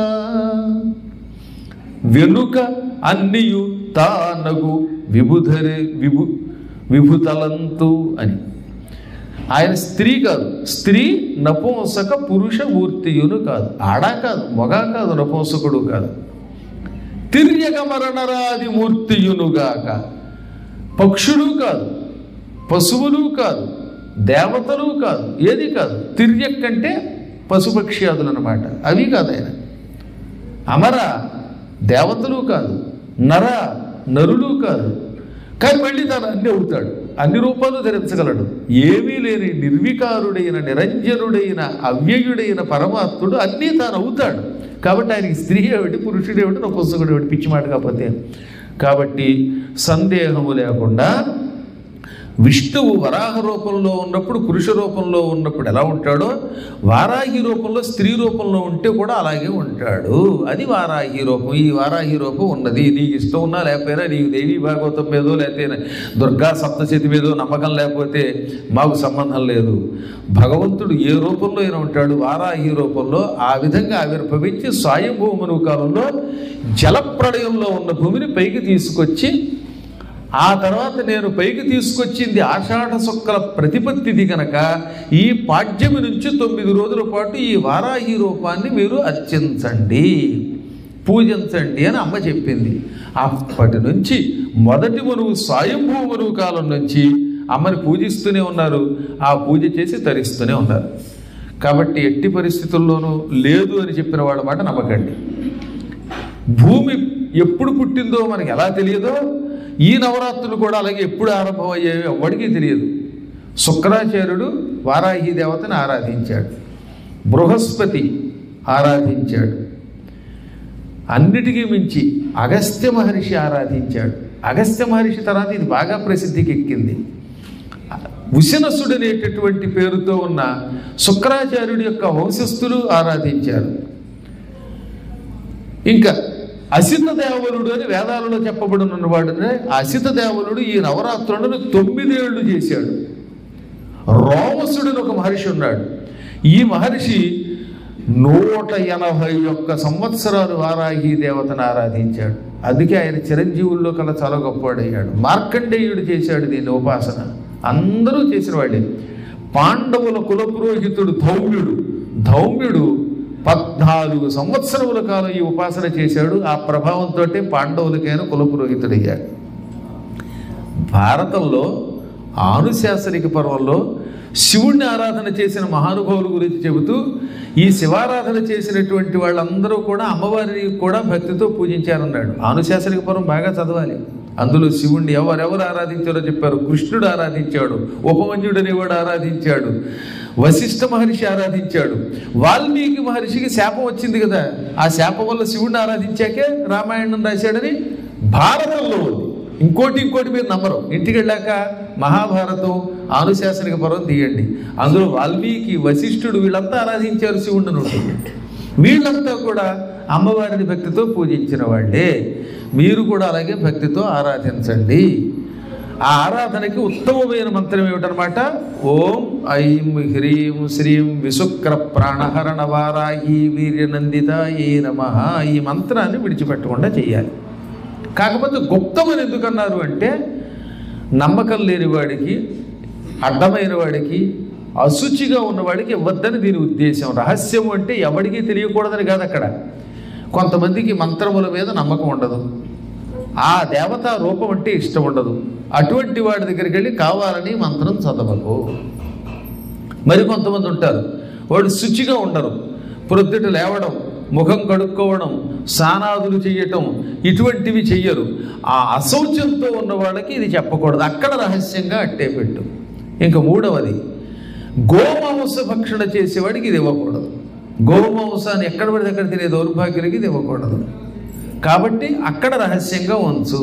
వెనుక అన్నియు తానగు విభుధరే విభు విభుతలంతు అని ఆయన స్త్రీ కాదు స్త్రీ నపుంసక పురుష మూర్తియును కాదు ఆడా కాదు మొగ కాదు నపుంసకుడు కాదు తిర్యగ మరణరాది మూర్తియునుగాక పక్షులు కాదు పశువులు కాదు దేవతలు కాదు ఏది కాదు తిర్యక్ అంటే పశుపక్ష్యాదులు అనమాట అవి కాదు ఆయన అమర దేవతలు కాదు నర నరులు కాదు కానీ మళ్ళీ తాను అన్ని అవుతాడు అన్ని రూపాలు ధరించగలడు ఏమీ లేని నిర్వికారుడైన నిరంజనుడైన అవ్యయుడైన పరమాత్ముడు అన్నీ తాను అవుతాడు కాబట్టి ఆయనకి స్త్రీ ఏమిటి పురుషుడు ఏమిటి నపుంసకుడు ఏమిటి పిచ్చి మాట కాకపోతే కాబట్టి సందేహము లేకుండా విష్ణువు వరాహ రూపంలో ఉన్నప్పుడు పురుష రూపంలో ఉన్నప్పుడు ఎలా ఉంటాడో వారాహి రూపంలో స్త్రీ రూపంలో ఉంటే కూడా అలాగే ఉంటాడు అది వారాహి రూపం ఈ వారాహి రూపం ఉన్నది నీకు ఇష్టం ఉన్నా లేకపోయినా నీకు దేవీ భాగవతం మీదో లేకపోతే దుర్గా సప్తశతి మీదో నమ్మకం లేకపోతే మాకు సంబంధం లేదు భగవంతుడు ఏ రూపంలో అయినా ఉంటాడు వారాహి రూపంలో ఆ విధంగా ఆవిర్భవించి స్వయంభూమను కాలంలో జలప్రళయంలో ఉన్న భూమిని పైకి తీసుకొచ్చి ఆ తర్వాత నేను పైకి తీసుకొచ్చింది ఆషాఢ శుక్ల ప్రతిపత్తిది కనుక ఈ పాడ్యమి నుంచి తొమ్మిది రోజుల పాటు ఈ వారాహి రూపాన్ని మీరు అర్చించండి పూజించండి అని అమ్మ చెప్పింది అప్పటి నుంచి మొదటి మనువు స్వయంభూ మనువు కాలం నుంచి అమ్మని పూజిస్తూనే ఉన్నారు ఆ పూజ చేసి తరిస్తూనే ఉన్నారు కాబట్టి ఎట్టి పరిస్థితుల్లోనూ లేదు అని చెప్పిన వాళ్ళ మాట నమ్మకండి భూమి ఎప్పుడు పుట్టిందో మనకి ఎలా తెలియదో ఈ నవరాత్రులు కూడా అలాగే ఎప్పుడు ఆరంభమయ్యాయో ఎవరికీ తెలియదు శుక్రాచార్యుడు వారాహి దేవతని ఆరాధించాడు బృహస్పతి ఆరాధించాడు అన్నిటికీ మించి అగస్త్య మహర్షి ఆరాధించాడు అగస్త్య మహర్షి తర్వాత ఇది బాగా ప్రసిద్ధికి ఎక్కింది ఉశనసుడు అనేటటువంటి పేరుతో ఉన్న శుక్రాచార్యుడి యొక్క వంశస్థులు ఆరాధించారు ఇంకా అసిత దేవలుడు అని వేదాలలో చెప్పబడిన వాడునే అసిత దేవలుడు ఈ నవరాత్రులను తొమ్మిదేళ్లు చేశాడు రోమసుడు అని ఒక మహర్షి ఉన్నాడు ఈ మహర్షి నూట ఎనభై ఒక్క సంవత్సరాలు వారాహి దేవతను ఆరాధించాడు అందుకే ఆయన చిరంజీవుల్లో కల్లా చాలా గొప్పవాడయ్యాడు మార్కండేయుడు చేశాడు దీన్ని ఉపాసన అందరూ చేసిన వాడే పాండవుల కులపురోహితుడు ధౌమ్యుడు ధౌమ్యుడు పద్నాలుగు సంవత్సరముల కాలం ఈ ఉపాసన చేశాడు ఆ ప్రభావంతో పాండవులకైనా కులపురోహితుడయ్యాడు భారతంలో ఆనుశాసనిక పర్వంలో శివుణ్ణి ఆరాధన చేసిన మహానుభావుల గురించి చెబుతూ ఈ శివారాధన చేసినటువంటి వాళ్ళందరూ కూడా అమ్మవారిని కూడా భక్తితో పూజించారన్నాడు ఆనుశాసనిక పర్వం బాగా చదవాలి అందులో శివుణ్ణి ఎవరెవరు ఆరాధించారో చెప్పారు కృష్ణుడు ఆరాధించాడు ఉపమంజుడు అనేవాడు ఆరాధించాడు వశిష్ఠ మహర్షి ఆరాధించాడు వాల్మీకి మహర్షికి శాపం వచ్చింది కదా ఆ శాపం వల్ల శివుణ్ణి ఆరాధించాకే రామాయణం రాశాడని భారతంలో ఉంది ఇంకోటి ఇంకోటి మీరు నమ్మరు ఇంటికి వెళ్ళాక మహాభారతం ఆనుశాసనిక పర్వం తీయండి అందులో వాల్మీకి వశిష్ఠుడు వీళ్ళంతా ఆరాధించారు శివుడిని ఉంటుంది వీళ్ళంతా కూడా అమ్మవారిని భక్తితో పూజించిన వాళ్ళే మీరు కూడా అలాగే భక్తితో ఆరాధించండి ఆ ఆరాధనకి ఉత్తమమైన మంత్రం ఏమిటనమాట ఓం ఐం హ్రీం శ్రీం విశుక్ర ప్రాణహరణ వారాయి వీర్యనందిత ఏ నమ ఈ మంత్రాన్ని విడిచిపెట్టకుండా చేయాలి కాకపోతే గుప్తమని ఎందుకన్నారు అంటే నమ్మకం లేని వాడికి అడ్డమైన వాడికి అశుచిగా ఉన్నవాడికి ఇవ్వద్దని దీని ఉద్దేశం రహస్యం అంటే ఎవడికి తెలియకూడదని కాదు అక్కడ కొంతమందికి మంత్రముల మీద నమ్మకం ఉండదు ఆ దేవతా రూపం అంటే ఇష్టం ఉండదు అటువంటి వాడి దగ్గరికి వెళ్ళి కావాలని మంత్రం చదవకు మరి కొంతమంది ఉంటారు వాడు శుచిగా ఉండరు ప్రొద్దుట లేవడం ముఖం కడుక్కోవడం స్నానాదులు చేయటం ఇటువంటివి చెయ్యరు ఆ అశౌచంతో ఉన్న వాళ్ళకి ఇది చెప్పకూడదు అక్కడ రహస్యంగా అట్టే పెట్టు ఇంకా మూడవది గోమాంస భక్షణ చేసేవాడికి ఇది ఇవ్వకూడదు గోమాంసాన్ని ఎక్కడ పడితే అక్కడ తినే దౌర్భాగ్యులకి ఇది ఇవ్వకూడదు కాబట్టి అక్కడ రహస్యంగా ఉంచు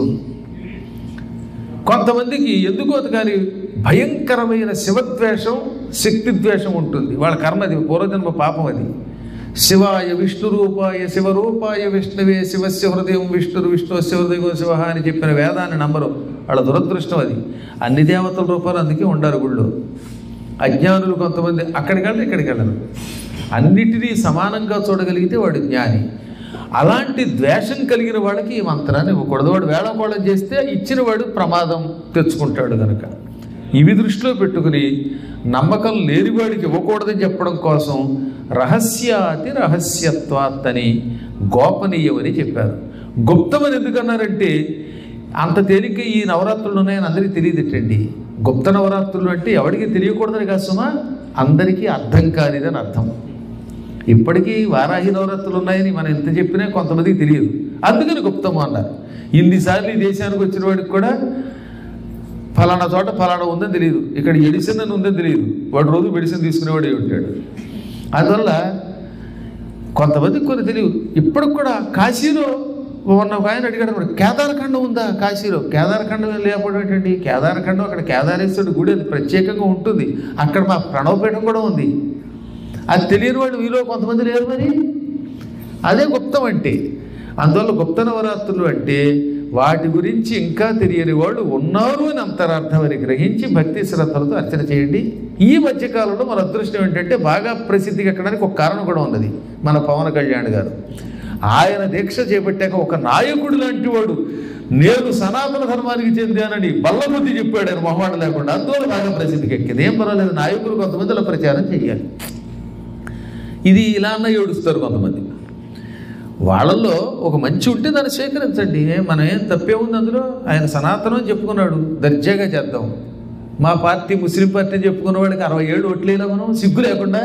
కొంతమందికి ఎందుకో కానీ భయంకరమైన శివద్వేషం శక్తి ద్వేషం ఉంటుంది వాళ్ళ కర్మ అది పూర్వజన్మ పాపం అది శివాయ విష్ణు రూపాయ శివరూపాయ విష్ణువే శివస్య హృదయం విష్ణురు విష్ణువస్య హృదయం శివ అని చెప్పిన వేదాన్ని నమ్మరు వాళ్ళ దురదృష్టం అది అన్ని దేవతల రూపాలు అందుకే ఉండారు గుళ్ళు అజ్ఞానులు కొంతమంది అక్కడికి వెళ్ళరు ఇక్కడికి వెళ్ళరు అన్నిటినీ సమానంగా చూడగలిగితే వాడు జ్ఞాని అలాంటి ద్వేషం కలిగిన వాళ్ళకి ఈ మంత్రాన్ని ఇవ్వకూడదు వాడు వేళకోళం చేస్తే ఇచ్చిన వాడు ప్రమాదం తెచ్చుకుంటాడు కనుక ఇవి దృష్టిలో పెట్టుకుని నమ్మకం లేని వాడికి ఇవ్వకూడదని చెప్పడం కోసం రహస్యాతి రహస్యత్వాత్ అని గోపనీయమని చెప్పారు గుప్తమని ఎందుకన్నారంటే అంత తేలిక ఈ నవరాత్రులు ఉన్నాయని అందరికీ తెలియదుటండి గుప్త నవరాత్రులు అంటే ఎవరికి తెలియకూడదని కాదు సుమా అందరికీ అర్థం కానిదని అర్థం ఇప్పటికీ వారాహి నవరాత్రులు ఉన్నాయని మనం ఎంత చెప్పినా కొంతమందికి తెలియదు అందుకని గుప్తము అన్నారు ఇన్నిసార్లు ఈ దేశానికి వచ్చిన వాడికి కూడా ఫలానా చోట ఫలానా ఉందని తెలియదు ఇక్కడ ఎడిసిన్ అని ఉందని తెలియదు వాడు రోజు మెడిసిన్ తీసుకునేవాడే ఉంటాడు అందువల్ల కొంతమందికి కొన్ని తెలియదు ఇప్పటికి కూడా కాశీలో మొన్న ఒక ఆయన అడిగాడు అన్నమాట, కేదారఖండం ఉందా కాశీలో కేదారఖండం ఏం లేకపోవడం ఏంటండి కేదారఖండం అక్కడ కేదారేశ్వరుడు గుడి అది ప్రత్యేకంగా ఉంటుంది అక్కడ మా ప్రణవపీఠం కూడా ఉంది అది తెలియని వాళ్ళు మీలో కొంతమంది లేరు మరి అదే గుప్తం అంటే అందువల్ల గుప్త నవరాత్రులు అంటే వాటి గురించి ఇంకా తెలియని వాళ్ళు ఉన్నారు అని అంతరార్థం అని గ్రహించి భక్తి శ్రద్ధలతో అర్చన చేయండి ఈ మధ్యకాలంలో మన అదృష్టం ఏంటంటే బాగా ప్రసిద్ధికి ఎక్కడానికి ఒక కారణం కూడా ఉన్నది మన పవన్ కళ్యాణ్ గారు ఆయన దీక్ష చేపట్టాక ఒక నాయకుడు లాంటి వాడు నేను సనాతన ధర్మానికి చెందానని బల్లబుద్ధి చెప్పాడు ఆయన మొహమాట లేకుండా అందువల్ల బాగా ప్రసిద్ధికి ఎక్కింది ఏం పర్వాలేదు నాయకులు కొంతమంది అలా ప్రచారం చేయాలి ఇది ఇలా అన్న ఏడుస్తారు కొంతమంది వాళ్ళల్లో ఒక మంచి ఉంటే దాన్ని స్వీకరించండి ఏ- మనం ఏం తప్పే ఉంది అందులో ఆయన సనాతనం అని చెప్పుకున్నాడు దర్జాగా చేద్దాం మా పార్టీ ముస్లిం పార్టీ అని చెప్పుకున్న వాడికి అరవై ఏడు ఓట్లేలా మనం సిగ్గు లేకుండా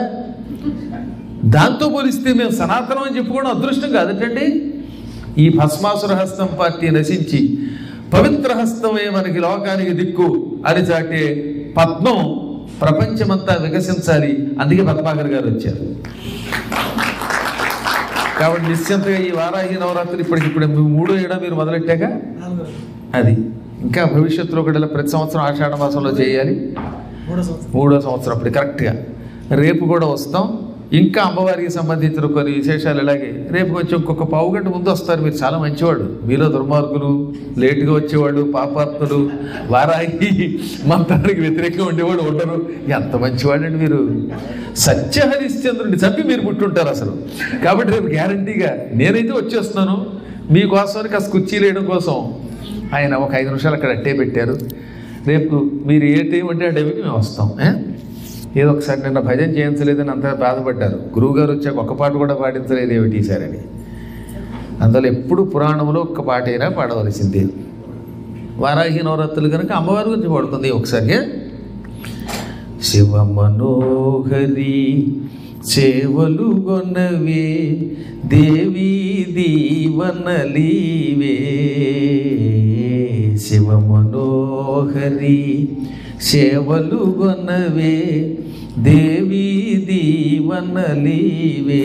దాంతో పోలిస్తే మేము సనాతనం అని చెప్పుకోవడం అదృష్టం కాదటండి ఈ భస్మాసుర హస్తం పార్టీ నశించి పవిత్ర హస్తమే మనకి లోకానికి దిక్కు అని చాటే పద్మం ప్రపంచమంతా వికసించాలి అందుకే పద్మాకర్ గారు వచ్చారు కాబట్టి నిశ్చింతగా ఈ వారాహి నవరాత్రి ఇప్పటికిప్పుడు మీ మూడో ఏడా మీరు మొదలెట్టాక అది ఇంకా భవిష్యత్తులో కూడా ఇలా ప్రతి సంవత్సరం ఆషాఢ మాసంలో చేయాలి మూడో సంవత్సరం మూడో సంవత్సరం అప్పుడు కరెక్ట్గా రేపు కూడా వస్తాం ఇంకా అమ్మవారికి సంబంధించిన కొన్ని విశేషాలు ఇలాగే రేపు కొంచెం ఇంకొక పావు గంట ముందు వస్తారు మీరు చాలా మంచివాడు మీలో దుర్మార్గులు లేటుగా వచ్చేవాడు పాపాత్ములు వారాగి మంత్రానికి వ్యతిరేకంగా ఉండేవాడు ఉండరు ఎంత మంచివాడండి మీరు సత్యహరిశ్చంద్రుడిని చంపి మీరు పుట్టుంటారు అసలు కాబట్టి రేపు గ్యారంటీగా నేనైతే వచ్చేస్తున్నాను మీకోసమని కాస్త కుర్చీలు వేయడం కోసం ఆయన ఒక ఐదు నిమిషాలు అక్కడ అట్టే పెట్టారు రేపు మీరు ఏ టైం అంటే ఆ టైంకి మేము వస్తాం ఏ? ఏదో ఒకసారి నిన్న భజన చేయించలేదని అంతా బాధపడ్డారు గురువుగారు వచ్చాక ఒక్క పాట కూడా పాటించలేదు ఏమిటి ఈసారని అందులో ఎప్పుడు పురాణంలో ఒక్క పాట అయినా పాడవలసిందే వారాహి నవరాత్రులు కనుక అమ్మవారి గురించి పాడుతుంది ఒకసారి శివ మనోహరి సేవలు గొన్నవే దేవి దీవనలీవే శివ మనోహరి సేవలు గొన్నవే దేవి దీవనలీవే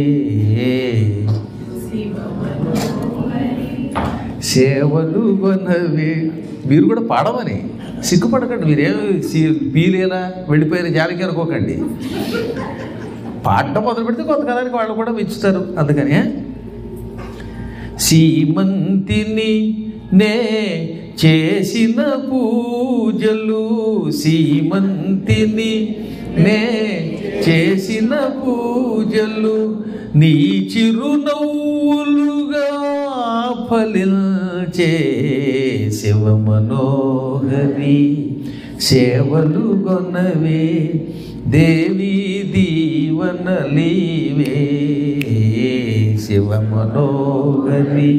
సేవలు కొనవే మీరు కూడా పాడమని సిగ్గుపడకండి మీరేం పీలేలా వెళ్ళిపోయిన జాలికి అనుకోకండి పాడటం మొదలు పెడితే కొంతకాలానికి వాళ్ళు కూడా మెచ్చుతారు అందుకని సీమంతిని నే చేసిన పూజలు సీమంతిని నే చేసిన పూజలు నీ చిరునవ్వులుగా ఫలించే శివ మనోహరి సేవలు గొనవే దేవి దీవనలీవే శివ మనోహరి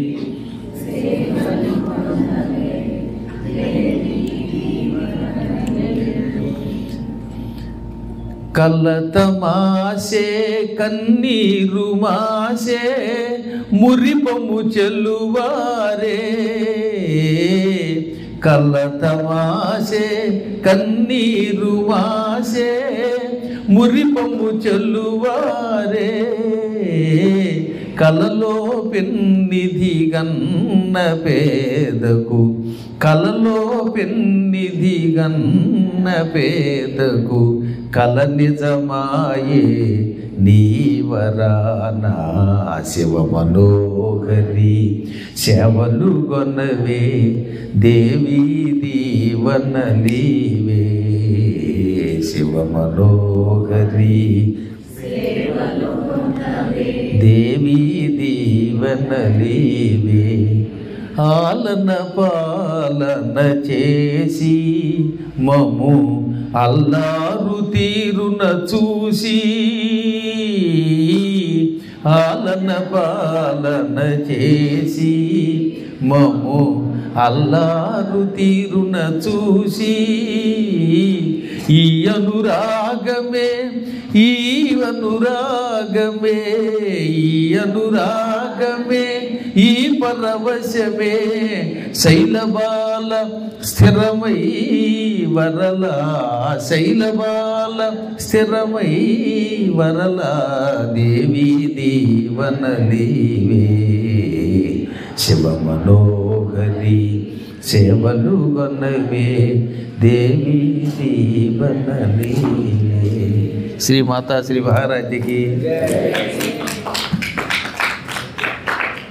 కలతమాసే కన్నీరు మాసే మురిపము చెల్లువారే కలతమాసే కన్నీరు మాసే మురిపము చెల్లువారే కలలో పెన్నిధి గన్న పేదకు కలలో పెన్నిధి గన్న పేదకు కల నిజమాయే నీవరానా శివ మనోహరి సేవలు గొనవే దేవి దీవనలీవే శివ మనోహరి దేవి దీవనలీవే ఆలన పాలన చేసి మము అల్లారు తీరున చూసి ఆలన పాలన చేసి మము అల్లారు తీరున చూసి ఈ అనురాగమే ఈ అనురాగమే ఈ అనురాగమే ఈ పరవశమే శైలబాల స్థిరమై వరల శైలబాల స్థిరమై వరల దేవి దీవనలీవే శివ మనోహరి సేవలు గొన్నవే దేవి దీవనలీవే శ్రీ మాతా శ్రీ మహారాజ్కి